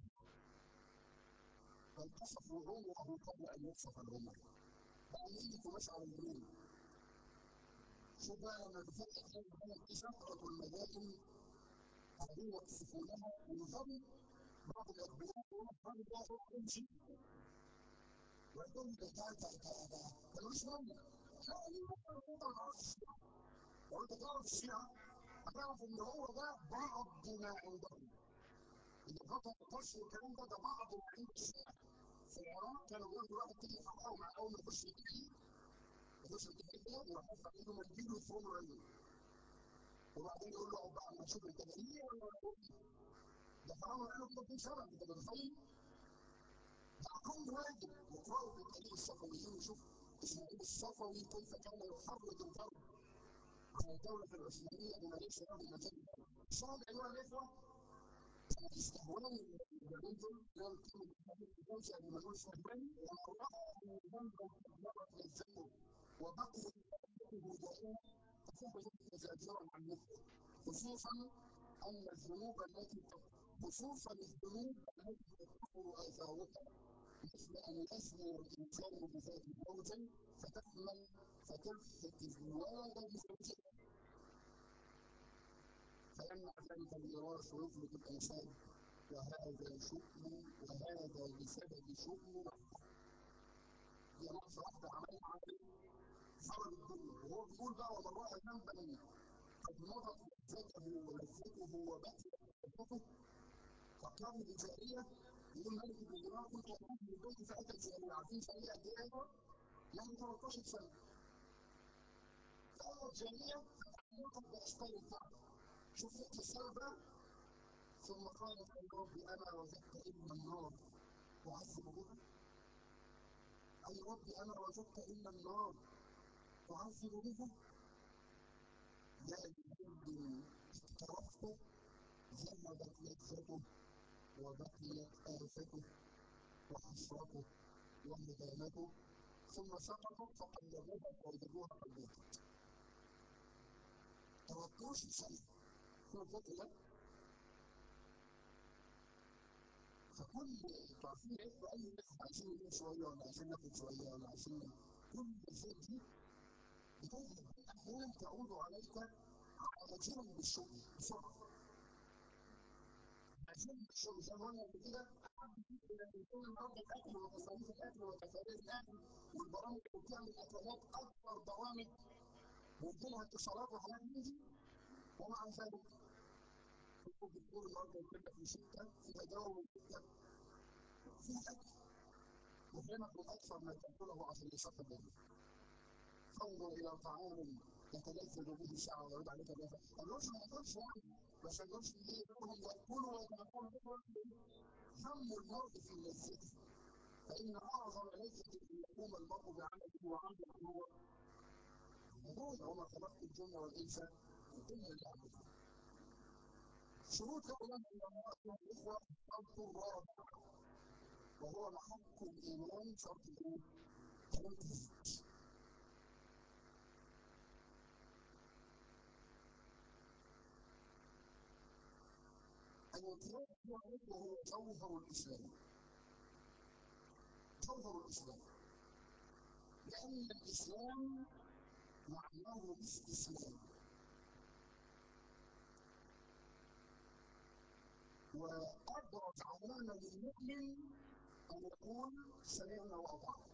بل قصفوا عمره قبل ان يقصف العمر بقى يجي مشعر اليمين شوف بقى لما بفتح شفقة المدائن قاعدين يقصفونها ويظل بعض الأنبياء يقول ده يمشي ويقول ده ده ده ده ده ده مش مهم لا ليه ممكن ما تعرفش وانت تعرف الشيعة هتعرف ان هو ده بعض ما عندهم اللي غطى القش والكلام ده ده بعض ما عند الشيعة في العراق كانوا بيقولوا واحد تيجي يفرقوا مع اول ما يخش الجيل يخش الجيل ده يروح يرفع ايده من الجيل ويفرموا عينه وبعدين يقول له بقى ما اشوف انت جاي ولا ده فرعون قال له 30 سنه انت متخيل؟ ده اقل واجب يقرأوا في تاريخ الصفويين ويشوف اسماعيل الصفوي كيف كان يحرض الغرب على الدولة العثمانية بما ليس له مجال صاد أيها الإخوة استهوان الجميل دول كلمة موسى بن مجنون استهوان ومن رأى من ذنب مرت للذنب وبقي دائما فهو زاجرا عن مثله خصوصا أن الذنوب التي خصوصا الذنوب التي تكون آثارها مثل أن يسمو الإنسان بذات موتا فتحمل فتلحق الزوال بزوجها فيمنع ذلك الميراث ويفلت الأنساب وهذا شؤم وهذا بسبب شؤم هي لحظة واحدة عملها عمل خرب الدنيا وهو بيقول بقى ومن رأى ذنبا قد مضت لذته ولذته وبكت لذته فكان بجارية يقول ملك بن دينار كنت أقوم من البيت فأتى جارية عارفين جارية قد إيه يعني 13 سنة فأتت جارية فتعلقت بأسفل الكعبة شفت السبب ثم قالت يا رب أنا وجدت إلا النار أعذب بها أي رب أنا وجدت إلا النار أعذب بها لا بذنب اقترفته ذهبت لذته وبقيت آفته وحسرته وندامته ثم سقطت فقلبوها ووجدوها قد ماتت 13 سنة هو الفكر ده فكل تعرفين ايه في اي ناس عايزين ننام شويه ولا عايزين ناكل شويه ولا عايزين كل الاشياء دي بتذهب احيانا تعود عليك عاجلا بالشغل بسرعه عاجلا بالشغل زي ما قلنا قبل كده يكون النهارده الاكل ومصاريف الاكل وتكاليف الاكل والبرامج اللي بتعمل اكلات اكبر برامج ويجي لها اتصالات وحاجات من دي ومع ذلك الدكتور النهارده يكتب في شركه فيها دواء وفيها فيها اكل يطعمك اكثر ما تاكله عشان يصفي الدم فانظر الى طعام يتلذذ به ساعه ويعود عليك بها الرسل ما يقولش يعني بس الرسل يقولهم ياكلوا ويتمكنوا هم المرء في لذته فان اعظم لذه ان يقوم المرء بعمله وعمله هو هو وما خلقت الجن والانس الا ليعبدون شروط هؤلاء الإخوة شرط رابع وهو محك الإيمان شرط الإيه؟ الامتثال الامتثال هو جوهر الإسلام جوهر الإسلام لأن الإسلام معناه الاستسلام وأبرز علامة للمؤمن أن يقول سمعنا وأطعنا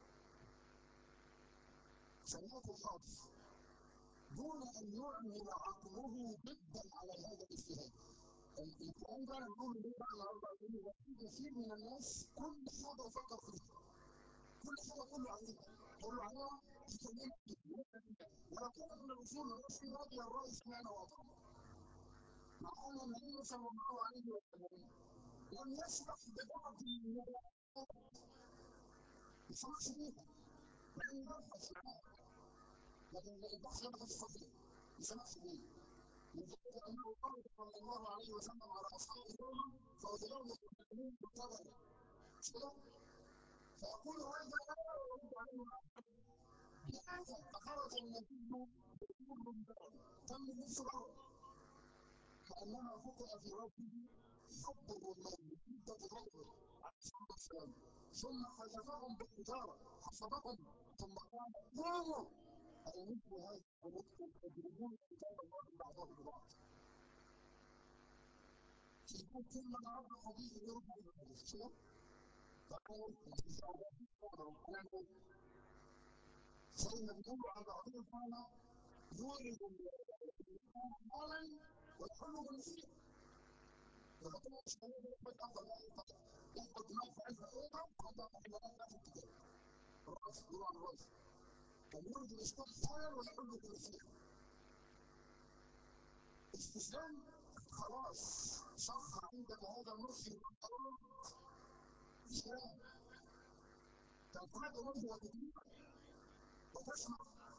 سمعت الحاضر دون أن يعمل عقله ضدا على هذا الاجتهاد الكلام ده نقول ليه بقى النهارده كثير من الناس كل حاجه يفكر فيها كل حاجه كله عليها كله عليها يكلمك ولكن من الاصول المسلم رضي الراي سمعنا واطعنا مع ان النبي صلى الله عليه وسلم لم يسمح ببعض النبوات ما يسمحش بيها لان يبحث معاها لكن البحث يبحث فيه ما يسمحش بيه لذلك انه قال صلى الله عليه وسلم على اصحابه فاضلون يتكلمون بالقدر فيقول هذا لماذا فخرج النبي تم نصف الارض كانما فقع في ربه حب الرمان مده ربه عليه السلام ثم حذفهم بالحجاره حسبهم ثم قال قوموا أي مثل هذا ومثل تجربون كتاب الله بعضهم ببعض يكون كل من عرف حديث يرد بالحديث شنو؟ فقالوا فإن بيقولوا عن بعضهم قال يولد مالا ويحل بالنسيب فقالوا مش هو بس أفضل يحفظ ما فعل فأوضع وضع حملات في الكتاب الرأس يروح على الرأس كان يريد الإسلام حالا ويحل بالنسيب استسلام خلاص صح عندك هذا المرشد إسلام تنقاد وجه وتدين وتسمع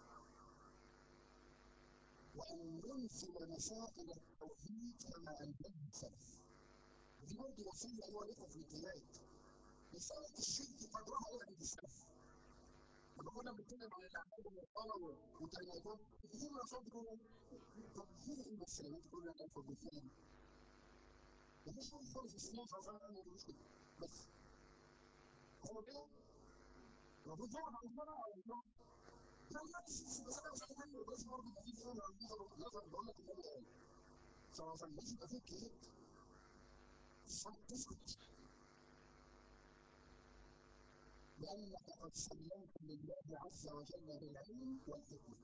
وأن ينزل مشاكل التوحيد كما أنزل السلف دي برضه وصية أيها الإخوة في الجهاد مسألة الشرك قدرها إيه عند السلف لما كنا بنتكلم عن الأعمال المبطلة وتناقض كثير صدره طب ليه المسلمين كل ده في الدخول؟ مفيش حد خالص اسمه عشان انا ما مشكلة بس هو كده المفروض يقعد عندنا على النظام لا لا بس بس انا مش عارف بس برضه في فهم عن نظر بقول لك اللي انا فعشان مش يبقى فيك ايه تسكت لأنك قد سلمت لله عز وجل بالعلم والحكمة.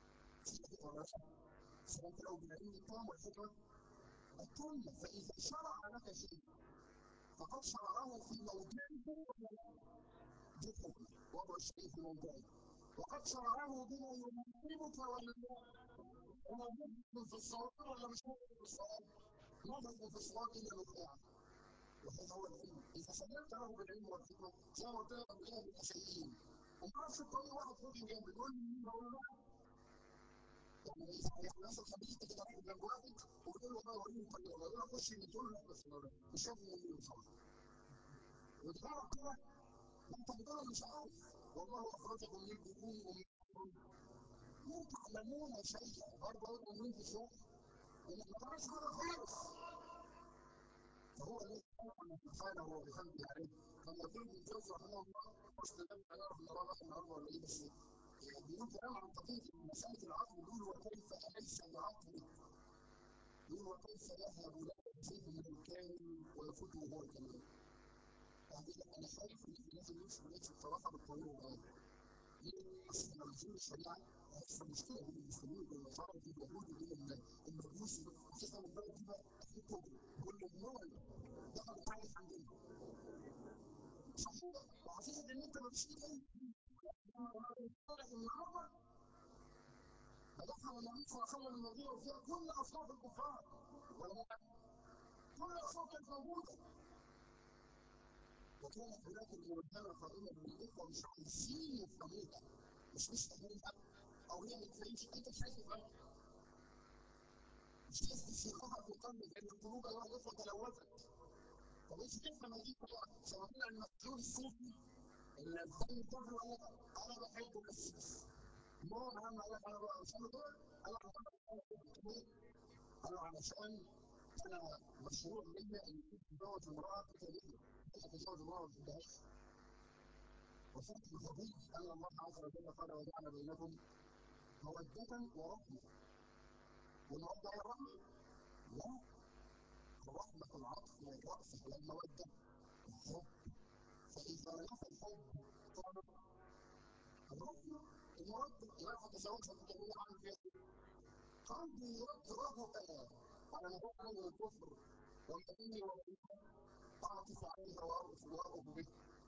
سلمت له بالعلم التام والحكمة التامة فإذا شرع لك شيء فقد شرعه في موضعه بالحكمة وضع الشيء في موضعه وقد شرعه بما يناسبك ولا موجود في الصواب ولا مش موجود في الصواب موجود في الصواب إلا بالطاعة وهذا هو العلم اذا سلمت له بالعلم والحكمه زي ما قلت لك قبل كده بالاساسيين وما اعرفش الطريق واحد فوق جنب يقول لي بقول له يعني يعني مثلا خليك كده واحد جنب واحد وتقول له والله وريني الطريق والله يقول لك خش اللي تقول له بس مش شايف مني بصراحه وتعرف كده انت بتقول مش عارف والله اخرجكم من بطون لا تعلمون شيئا برضه اقول من في الشغل انك ما تعرفش حاجه خالص فهو الذي سبحانه وبحمده عليه لما يقول ابن جوزي رحمه الله مش لم نعرف نراه النهارده ولا ايه بس بيقول كلام عن قضيه مساله العقل بيقول وكيف اليس بعقلك يقول وكيف يذهب لك الذهن الكامل ويفوته هو الكمال يعني انا شايف ان احنا لازم نمشي نمشي بصراحه بالطريق الغلط ليه؟ اصل لما نزول الشريعه هيحصل مشكله بين المسلمين وبين النصارى وبين اليهود وبين المجوس خصوصا البلد دي بقى في كل النوع دخل تعرف عندنا صحيح وحقيقة ان انت ما فيش ايه النهارده بدخل النبي صلى الله عليه وسلم المدينه وفيها كل اصناف الكفار كل الاصناف كانت موجوده وكانت هناك الموجهه قائمه بالاخوه مش عايزين يفهموها مش مش فاهمينها او هي ما تفهمش انت مش عايز تفهمها مش عايز تشيخها في قلبك لان القلوب ايها الاخوه تلوثت فمش تفهم هذه الطريقه سواء المسجون الصوفي اللي الثاني كله قال لك انا بحبه بس بس ما اهم قال لك انا بقى مش انا دول انا انا علشان انا مشروع ليا ان اتزوج امراه كتابيه اتزوج امراه ما بحبهاش وصلت بفضيل ان الله عز وجل قال وجعل بينكم مودة ورحمة والمودة والرحمة لا الرحمة العطف والرأس على المودة الحب فإذا نفى الحب صار الرحمة المودة لا تتزوجها الجميع عن فيه قلبي يرد رغبة على مكان من الكفر والذين أعطف عليها وأرض وأرض به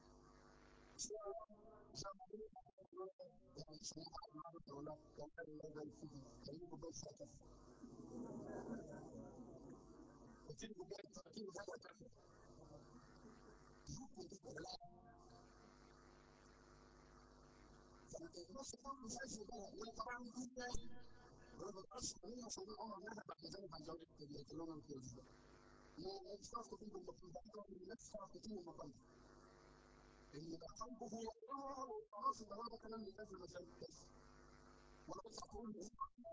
يعني مش هينفع النهارده ولا كمان لا زي فيه خليكوا بس هتف وتبقوا جاي 30 سنة تفهم ممكن تبقى لا فالناس طبعا مش عايز يبقى لا طبعا يكون وما بقاش علينا سيدنا عمر نهى بعد ذلك عن زواج الكلام الكويس ده لا اشترط فيه بالمقام ده لا اشترط فيه بالمقام ده اللي قلبه يقرأها وخلاص يبقى هو ده كلام لله في المساجد بس ولا بس اقول له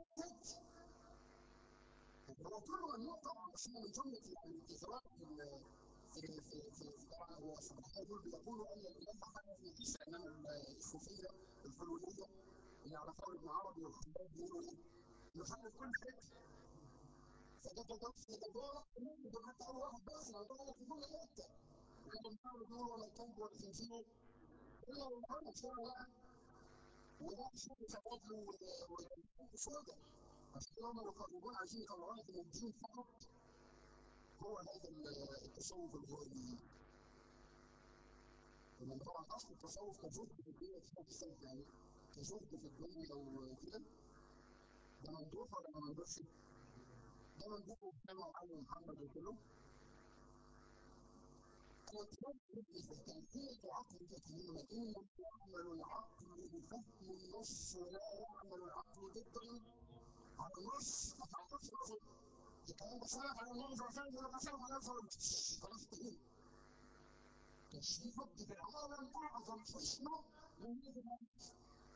هو كله ممنوع طبعا بس من جمله يعني الاتفاق في في في في طبعا هو الصحابه دول بيقولوا ان الاله حدث في عيسى انما الصوفيه الحلوليه اللي على قول ابن عربي والخباب بيقولوا ايه؟ يخلف كل حته فده تضاف تتبارك ده حتى اول واحد بس انا بقول لك في كل حته لكن بيقولوا دول ولا كلب ولا خنزير الا والله شويه واحد وده شويه تبادل وسوده عشان هم يقربون عايزين يطلعونا من الدين فقط هو هذا التصوف الغربي لما طبعا اصل التصوف كزهد في الدنيا كده يعني كزهد في الدنيا او كده ده مندوب ولا ما مندوبش؟ ده مندوب وكما علم محمد وكله تنقية عقل تكليما إن يعمل العقل بفهم النص ولا يعمل العقل ضدا على النص ما تعرفش الرسول الكلام ده سمعت عن النبي صلى الله عليه وسلم ولا بشر ولا فرج خلاص تقول تشريفك في العالم أعظم حشمة من هذا الناس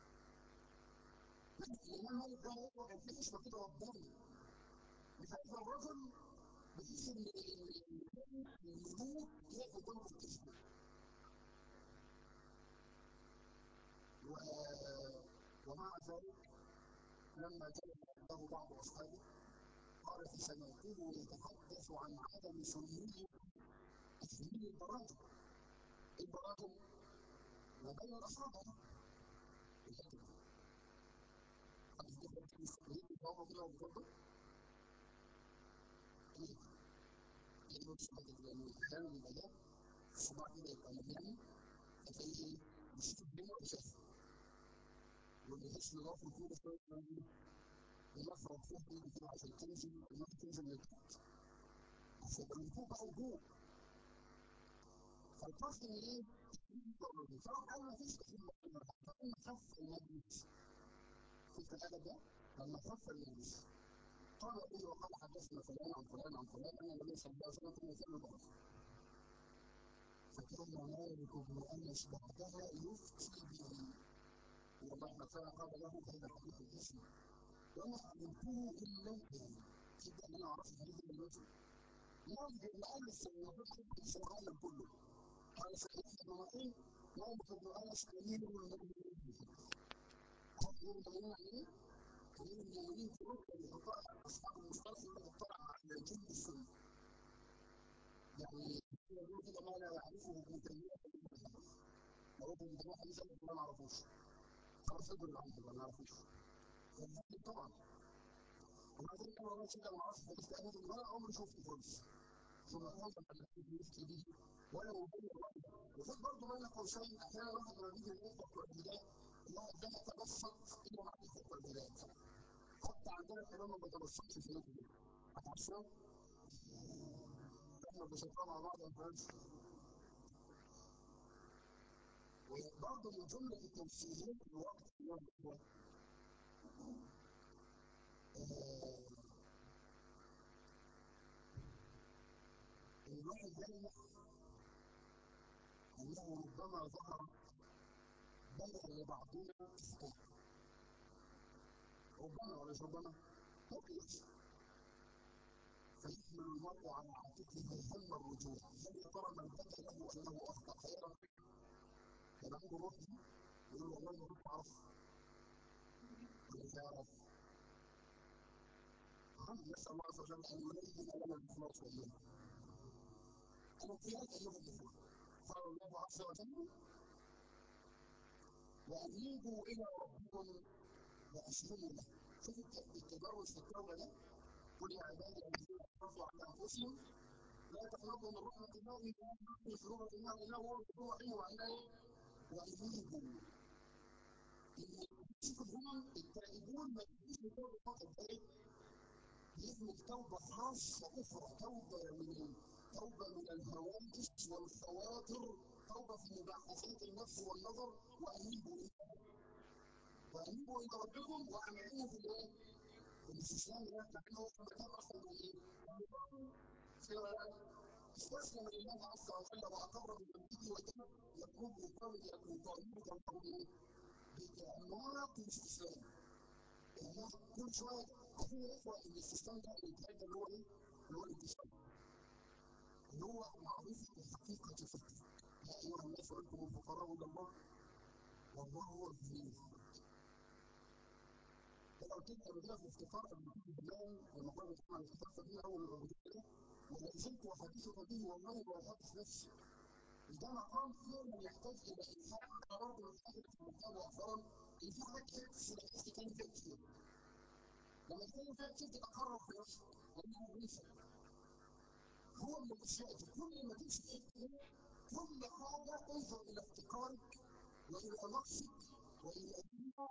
لأن هذا هو كان في حشمة كده رباني فإذا الرجل بحيث إن الملوك ياخد دور في الحشمة ومع ذلك لما كان عنده بعض أصحابه قال فسمعته يتحدث عن عدم سنية تسمية البراءة البراءة ما بين الأصابع الحكمة هل تقدر تستخدم البابا كده وتفضل؟ ليه؟ لأنه تستخدم لأنه الأحيان المجال الصباع كده يبقى مليان فتلاقي إيه؟ بيشوف الدنيا وشافها واللي يحس نظافة كده شوية المخرج فيه بيجي كده عشان تنزل الماء تنزل من تحت فالوجوه بقى وجوه فالقصد ان ايه؟ فهو قال ما فيش لما خف المجلس شفت الادب ده؟ لما خف المجلس قال به وقد حدثنا فلان عن فلان عن فلان ان النبي صلى الله عليه وسلم كان يسلم بعض فكان مالك بن انس بعدها يفتي به ومهما كان قال له هذا حديث الاسم وما علمته الا به جدا انا عرفت حديث دلوقتي مالك بن انس الموجود في العالم كله قال سيدنا بن معين مالك بن انس امير المؤمنين امير المؤمنين يعني امير المؤمنين في الركبه بيحطها اصحاب المصطلح اللي بيطلع على جلد السنه يعني يقول كده ما لا يعرفه ابن تيميه لو ابن تيميه حديث ما نعرفوش خلاص ادري عنه ما نعرفوش طبعا وبعدين انا والله كده ما اعرفش حديث ابدا ولا عمري شفته خالص ثم قال ان يفتي به ولا يبين وخد برضه بالك وشيء احيانا الواحد لما بيجي يوفق التعديلات الواحد ده يتبسط الى معرفه التعديلات حتى عندنا كمان ما بتبسطش في النقطه دي هتعرفوا احنا بنشوفها مع بعض ما وبرضه من جمله التمثيليات الوقت اليوم هو الواحد يعرف انه ربما ظهر بين لبعضنا اسماء ربما وليس ربما ممكن يحصل فيحمل المرء على عاتقه هم الرجوع هل يا ترى من بدا له انه اخطا خيرا يبقى عنده روح يقول والله ما كنت اعرف ولا يعرف نسال الله عز وجل ان يلين لنا الاخلاص والايمان الامتياز ايها الاخوه قال الله عز وجل وانيبوا الى ربكم واسلموا له شوف التدرج في التوبه ده قل يا عبادي الذين اسرفوا على انفسهم لا تقنطوا من رحمه الله من ذنوب الله انه هو الغفور الرحيم وعليه وانيبوا شوف الامم التائبون ما يجوش بتوبه فقط يثبت توبه خاصه اخرى توبه من توبه من الهواجس والخواطر توبه في مباحثات النفس والنظر وانيبوا الى وانيبوا الى ربكم واعملوا في الايه؟ الاستسلام ده لكنه هو كان اصلا من ايه؟ استسلم لله عز وجل واقر بذنبه وتاب يقوم بقول يكون طريقا طويلا بكامات الاستسلام الله كل شويه عارفين يا اخوه الاستسلام ده الانتهاء اللي هو ايه؟ اللي هو الانتشار اللي هو معروف بحقيقه الفقر يا ايها الناس انتم الفقراء الى الله والله هو الغني لو كنت بدأت في افتقار البلاد لما كنا بنتكلم عن الافتقار فدي اول ما كده ولا زلت وحديثك به والله ما وضعت نفسي ده مقام فعلا يحتاج الى انسان قرار من حاجه في المكان واخرا ان في حاجات كتير بس تتكلم فيها كتير لما تتكلم فيها كتير تبقى قرر في نفسك لانه ليس هو من الاشياء كل ما تمشي في كل حاجه انظر الى افتقارك والى نقصك والى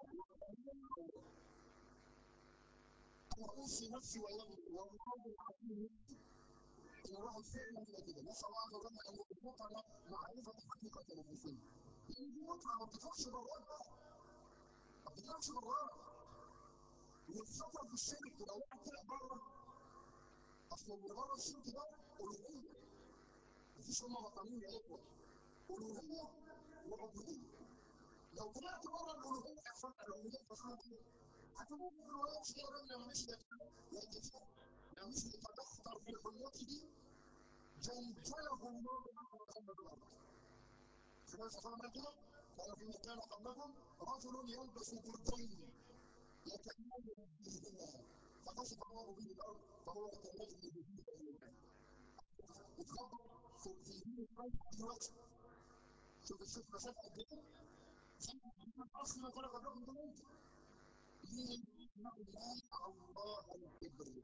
وأوصي نفسي ويومي والله العظيم إن الواحد فعلا كده كده نسأل الله عز وجل أن يربطنا معرفة حقيقة المسلمين لأن دي متعة ما بتطلعش براها ما بتطلعش براها والسفر في الشرك لو واحد طلع بره أصل اللي بره الشرك ده ألوهية مفيش هم بطلين يا إخوة ألوهية وعبودية لو طلعت بره الألوهية أحسن الألوهية فصلت هتقول في الروايات شيء رجل مش يتفق مش يتدخل في الحريات دي جلجله الله محمد الارض سمعت فاهم كده؟ قال في مكان قبلكم رجل يلبس بردين يتكلم بهما فكشف الله به الارض فهو يتكلم بهما اتخبط في الوجه شوف الشيخ مسافه قد ايه؟ اصلا كان قبلكم تموت ليه؟ الله الكبر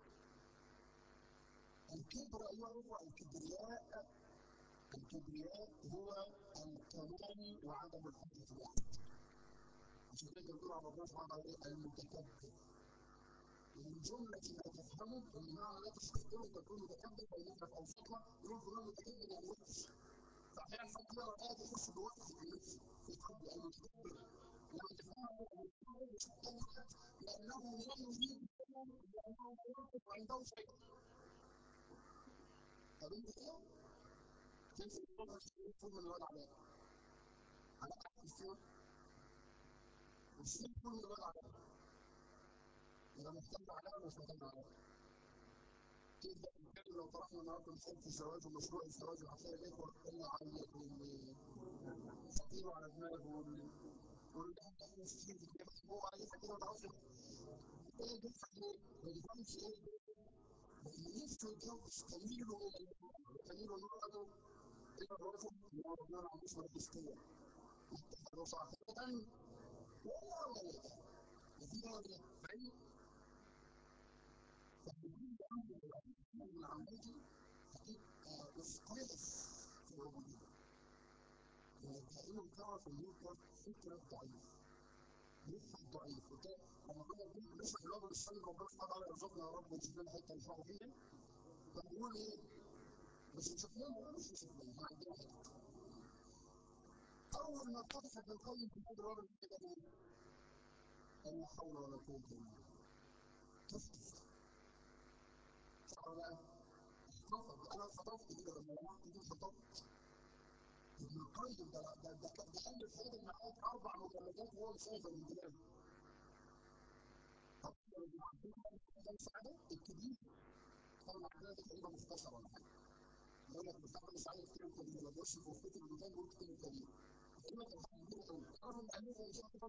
الكبر أيها الأخوة الكبرياء الكبرياء هو الكمال وعدم الحب في الأحد عشان كده يقول على الله سبحانه وتعالى المتكبر من جملة ما تفهمه أن معنى لا تستخدمه تكون متكبر فإنك في أوسطها يقول فلان متكبر يعني نفس فأحيانا حتى لو الآية تخش جواك في النفس في قلب المتكبر لما تفهمه لأنه لا يريد لأنه عنده شيء طب انت ايه؟ تمسك فوق من الوضع ده على قد السور والسور كل الوضع ده يبقى محتاج على ولا مش محتاج على تبدا نتكلم لو طرحنا النهارده نحب في الزواج ومشروع الزواج وهتلاقي الاخوه اللي يعيط واللي فقير على دماغه واللي واللي عنده مسكين في دماغه هو عايزها كده وتعرف ايه جنسك ليه؟ ما يفهمش ايه؟ اللي نفسه يتجوز تميله الى تميل المرأة إلى الرجل من ربنا ما عندوش ماجستير اتخذوا صاحبة ولا ولدا وفي ولد فاهم؟ فالوجود عنده من عمته هتبقى مستيقظ في العبودية لأنه تعرف إن أنت فكرك ضعيف مخك ضعيف لما كنا بنقول نشرح الوضع الشامل ربنا سبحانه وتعالى يرزقنا يا رب ويجيب لنا حته نشرحه فيها فبنقول ايه؟ مش مسافرين مش مسافرين ما عندنا حته اول ما فتح ابن القيم في هذا الوضع كده ايه؟ لا حول ولا قوه الا بالله تفتح صح ولا لا؟ خطب انا خطبت كده لما جمعت دي خطبت ابن القيم ده ده ده كان بيألف هذا المعاد اربع مجلدات وهو مسافر من دماغه الكبير كان عندنا تقريبا مختصر ولا حاجه يقول لك مصطفى مش عارف كتاب كبير ما بيقولش في وسط الميزان بيقول كتاب كبير الكلمه كانت كبيره قوي تعرف ان الفها مش كتاب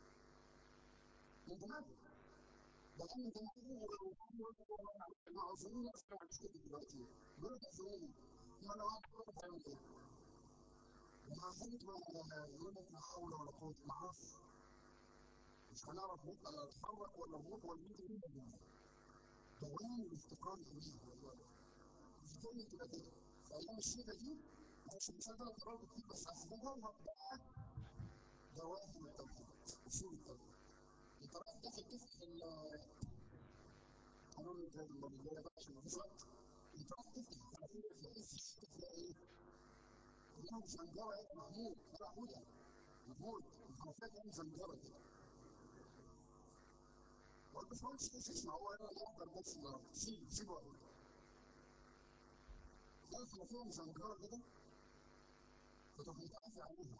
من دماغه لان دماغه المعظمين اصلا ما عندوش كتب دلوقتي بيقول لك ازاي؟ ما انا واحد بقول تعمل ايه؟ ومع ذلك ما يقول لك لا حول ولا قوه ما اعرفش مش هنعرف نبقى نتحرك ولا نموت ولا نيجي من الدنيا دوام الافتقار اليه والله مش كل تبقى كده فايام الشتاء دي مش مش هقدر اقرا كتير بس هسيبها بقى دوام التوحيد اصول التوحيد انت رايح تاخد تفتح ال قانون الموبيليه بقى عشان مفيش وقت انت رايح تفتح التوحيد في عز الشتاء تلاقي ايه؟ كلهم زنجره يا محمود يا محمود محمود الخلفيه كانت زنجره كده الباشمهندس مش يسمع هو انا يحضر بس النهارده سيبه سيبه اقول عارف لو فيهم زنجره كده فتروح متقافل عليها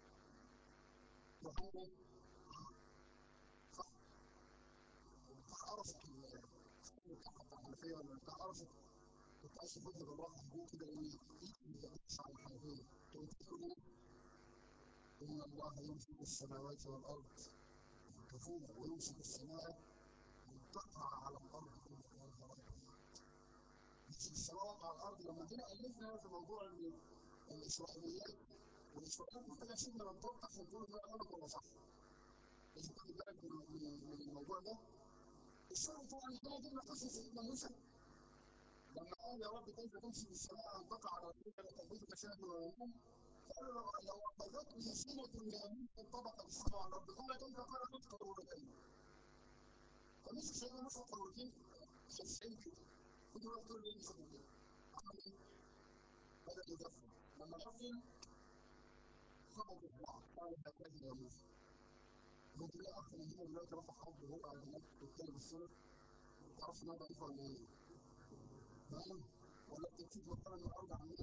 تروح عامل ايه؟ صح؟ بتاع قرصت بتاع الحنفيه ولا بتاع قرصت كنت عايز تاخدها بالراحه هدوء كده ايه ايدك ما تقفش على الحنفيه تقوم تقول ايه؟ ان الله يمسك السماوات والارض كفولا ويمسك السماء ان تقع على الارض كما كان مش السماوات على الارض لما جينا الفنا في موضوع الاسرائيليات والاسرائيليات محتاجه شيء من الضبط عشان تقول ده غلط ولا صح لازم تاخد بالك من الموضوع ده الشغل طبعا هنا جبنا قصه سيدنا موسى لما قال يا رب كيف تمشي بالسماء ان تقع على الارض كيف تشاهد ويقوم قال لو قبضتني سنه لامين انطبق بالسماء على الارض قال كيف قال نطق مرتين فمش سيدنا موسى مرتين حسين كده كنت بقول له ليه مش مرتين عمل ايه؟ بدا يدفن لما دفن خبطوا في بعض قال هكذا يا موسى ممكن تلاقي اخ من هنا دلوقتي رفع حد وهو على هناك والتاني بالصوت ما تعرفش ان هو ضعيف ولا ايه؟ فاهم؟ ولا بتكتب مثلا الارض عندنا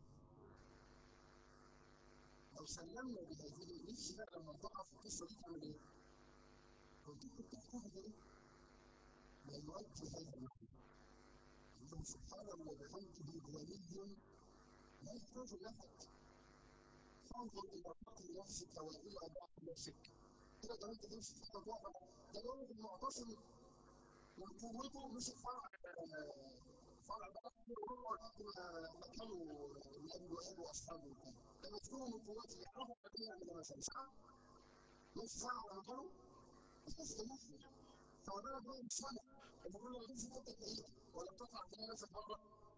لو سلمنا بهذه نفسي بقى لما نقع في القصه دي تعمل ايه؟ كنت بتحتاج ايه؟ ليؤدي هذا المعنى انه سبحانه وبحمده غني لا يحتاج لاحد فانظر الى باطل نفسك والى باطل نفسك كده ده انت تمشي في حاجه واحده ده يقول لك المعتصم من قوته مش فرع فرع بلد وهو مكانه الاب واب واصحابه ده مذكور من قوته يعرفوا قد ايه من مثلا صح؟ مش فرع مكانه بس تمشي فما بالك بقى بالسنه المفروض لما تمشي مده بعيده ولا بتطلع تلاقي نفسك بره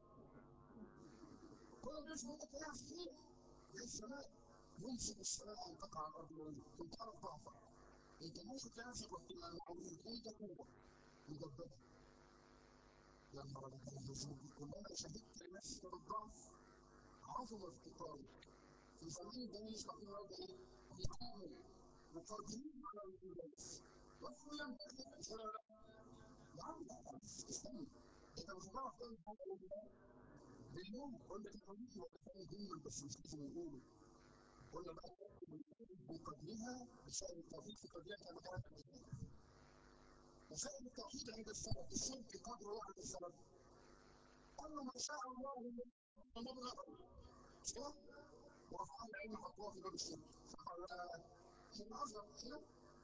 كل ما تمشي مده تلاقيها في زي السماء يمسك السماء ان تقع على الارض كنت تعرف ضعفك انت ممكن تلاقي نفسك وقت المعروف انت قوه مجدده يا نهار ابيض كلما شهدت نفسك بالضعف عظم افتقارك في زمان الجميل يشرح لنا ايه؟ يقوموا مقدمين على الناس وهو ينبغي ان يا عم استنى انت مش هتعرف تعمل حاجه باليوم قلنا كده ولا كان بس مش لازم نقوله قلنا بقى بقدرها بسبب التوحيد في قدرها كما كانت العباده وسبب التوحيد عند السبب الشرك قدره عند السبب كل ما شاء الله نبغى مش كده؟ ورفعنا العلم حطوها في باب الشرك فقال من اصغر كده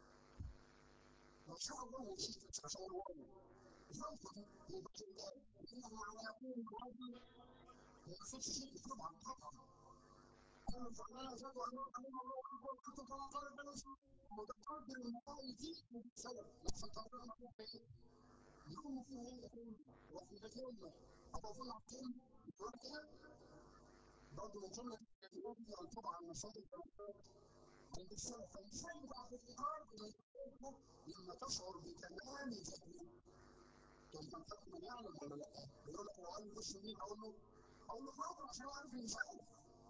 ما شاء الله وشيك عشان الله ينفذ يبقى انه على يقول الرب ما يقصدش شرك طبعا طبعا كان فعلا أشهد أن لا إله إلا الله أكبر كنت كما قال النبي متقدم الماء فيه سبب لكن قبل يكون فيه يكون وفي ذكرنا أتظن عقيم كده برضه من جملة التي أن طبعا مصادر عند السلف فالإنسان يبقى في افتقار لما تشعر بكمال جهله طب ما تاخد من يعلم ولا لا؟ يقول لك لو قال لي خش مين اقول له اقول له حاضر عشان اعرف اني مش عارف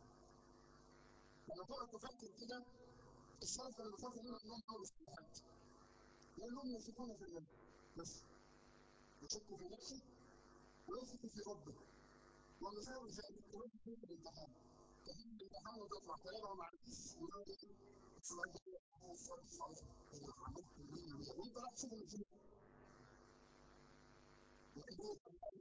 لما تقعد تفكر كده السلف اللي بيخافوا منه انهم يقولوا في الحج يقول لهم يثقون في الله بس يشكوا في نفسه ويثقوا في ربه ومثال ذلك رب في الامتحان تجيب الامتحان وتطلع تلاقيها مع الناس ويقول لك السؤال ده هو السؤال الصعب اللي عملت ليه وانت راح تشوف الفيلم لكن هو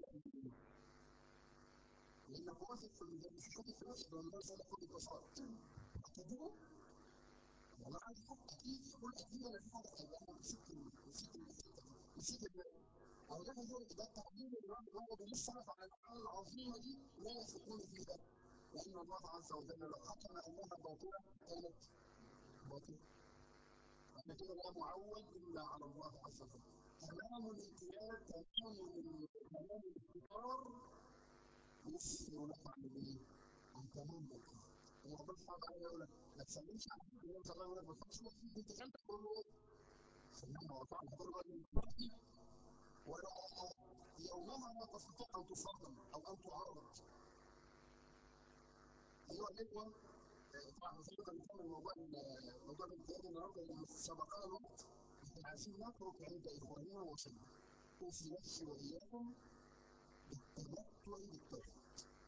لانك واثق في المدرسين في نفسك لما الناس يقول لك التصاد هتدعو والله عندي حق اكيد يقول اكيد انا في حاجه انا نسيت نسيت نسيت أولاد ذلك ده التعبير الرب هو بيشرف على الأعمال العظيمة دي لا يثقون فيها لأن الله عز وجل لو حكم أنها باطلة كانت باطلة احنا كده لا معول إلا على الله عز وجل تمام الانقياد تمام تمام الافتقار يسر لك عن الايه؟ عن تمام الانقياد ربنا سبحانه وتعالى يقول لك ما تسلمش على حد يقول لك الله يقول لك ما تخافش انت كلمت تقول له سلمنا وطعنا تقول له ولا يومها لا تستطيع ان تصدم او ان تعرض ايها الاخوه طبعا في كان نكمل موضوع موضوع الامتياز النهارده اللي سبقنا الوقت احنا عايزين نترك عند اخواننا وصيه اوصي نفسي واياكم بالتمتع بالتوحيد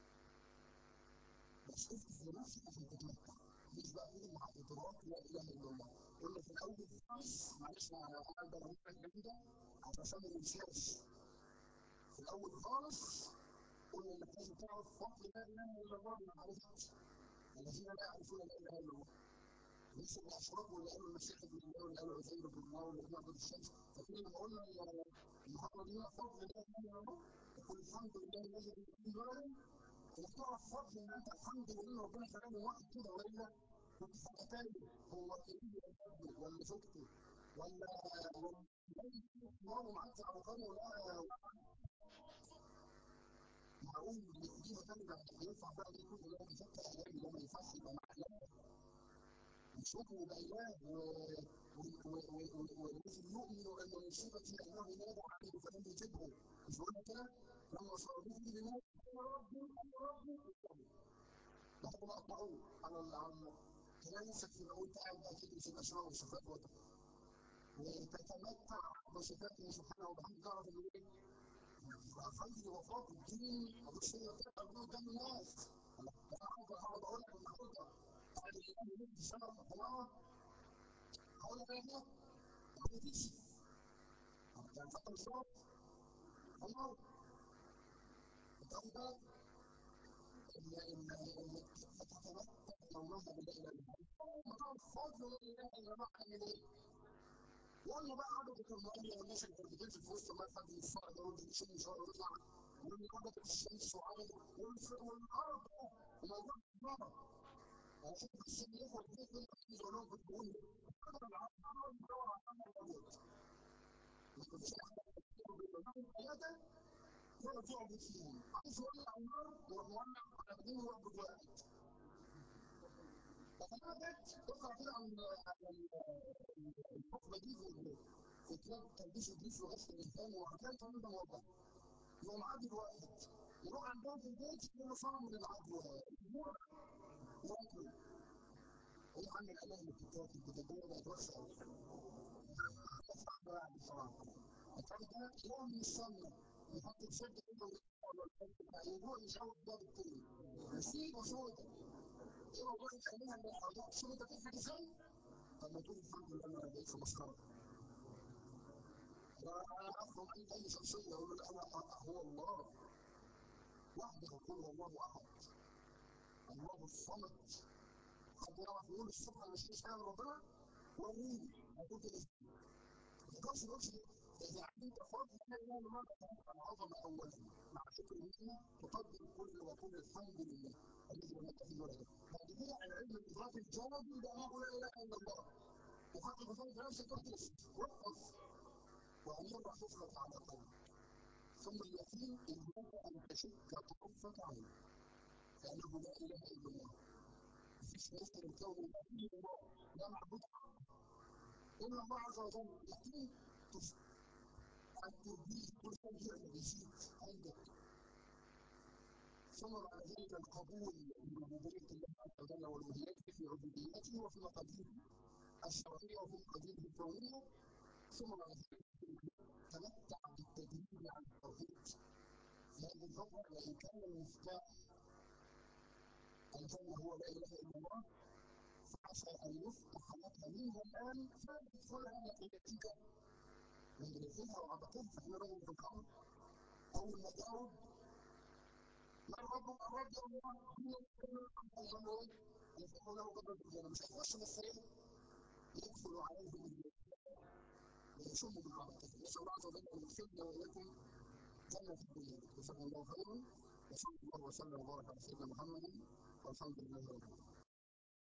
بس افرض لنفسك عشان تتمتع مش بقى ايه مع ادراك لا اله الا الله قلنا في الاول خالص معلش انا هقدر اقول لك جامده عشان ما ننساش في الاول خالص قلنا انك لازم تعرف فضل لا اله الا الله ما عرفتش الذين لا يعرفون لا اله الا الله ليس الاشراك واللي قالوا المسيح ابن الله واللي قالوا عزير ابن الله واللي قالوا الشمس فكنا لما قلنا المحاضره دي فضل لا اله الا الله يقول الحمد لله الذي بكل بلد انك تعرف فضل ان انت الحمد لله ربنا خلاني واحد كده ولا كنت حاجه تاني هو ابني ولا زوجتي ولا ماما معاك على قريه ولا معقول دي هترجع ينفع بقى دي كل يوم يفتح ايام ده ما ينفعش يبقى معاه يشوفوا بايام ولازم يؤمنوا ان مصيبتي انه نادى عليه فلم يجبه مش قلنا كده لما صاروا في بنات يا رب يا رب بعد ما قطعوه على على تلاقي نفسك في وانت قاعد بقى تدرس الاسماء والصفات وتتمتع بصفاته سبحانه وبحمده تعرف ان ايه فضل وفاق الدين مش هي تبقى قدام الناس انا هقعد اقول لك النهارده بعد اليوم سنه في القناه هقول لك ايه ما فيش انت فاكر الصوت الله انت واخد بالك ان ان انك تتمتع يومها بلا اله الا الله فضل لا اله الا الله عامل ايه؟ ولا بقى عدد المؤمنين الناس اللي بتنزل في وسط المدخل يتفرج ويقعد يشم شويه ويطلع واللي عدد الشمس وعدد والارض موضوع كبير يعني شوف الشم يخرج فيه كل واحد يقول لهم بتقول هذا العالم بيدور على الامر الابيض لكن في ثلاثه يقعد يعبد فيهم عايز يولع النار يروح مولع على بدين ويعبد واحد فثلاثه تطلع كده عن الحكمه دي في كتاب تلبيس ابليس وغش الانسان وحكايه كمان ده موضح يقوم عادل واحد يروح عندهم في البيت يقول له صنم للعدو ياكل ايه عم الاله اللي بتتاكل بتتجوز بقت وحشه قوي صعبه يعني بصراحه الكلام ده يوم من السنه يحط بشده كده يروح يشوف باب التاني مصيبه سودة ايه والله يخليها من الحاجات شوف انت بتفهم ازاي؟ طب ما تقول الحمد لله انا بقيت في مسخره انا افهم عند اي شخصيه اقول له انا هو الله وحده يقول هو الله احد الله الصمد حد يعرف يقول الصبح انا مش فاهم ربنا وريني هتقول كده ما تقدرش تقولش اذا عندك فضل لا اله الا الله العظمه اولا مع شكر الله تقدم كل وكل الحمد لله الذي لم يتخذ ولدا بعد كده العلم الاضافي الجوابي ده لا اله الا الله وحتى بذلك نفسك تدرس واحفظ وأمر حفظك على قلبك ثم اليقين إياك أن تشك طرفك عين فإنه لا إله إلا الله مفيش مثل الكون الأبدي الله لا معبود إلا الله عز وجل يقين التوحيد كل شيء يزيد عندك ثم بعد ذلك القبول بربوبية الله عز وجل والوهيته في عبوديته وفي مقاديره الشرعية وفي مقاديره الكونية ثم بعد ذلك تمتع بالتدريب على التوحيد لأن الحكم وإن كان المفتاح الجنة هو لا إله إلا الله فعسى أن يفتح لك منها الآن فادخلها نتيجتك من رزقها وعبقها فإحنا راجل في الأمر أول ما جاوب من ربك الرب يا الله الله إيه؟ يفتح له باب الجنة مش هيخش من السرير يدخل عليه من ويشم بالبركة نسأل الله عز وجل أن يكتبنا وإياكم جنة في الدنيا جزاكم الله خيرا وصلى الله وسلم وبارك على سيدنا محمد والحمد لله رب العالمين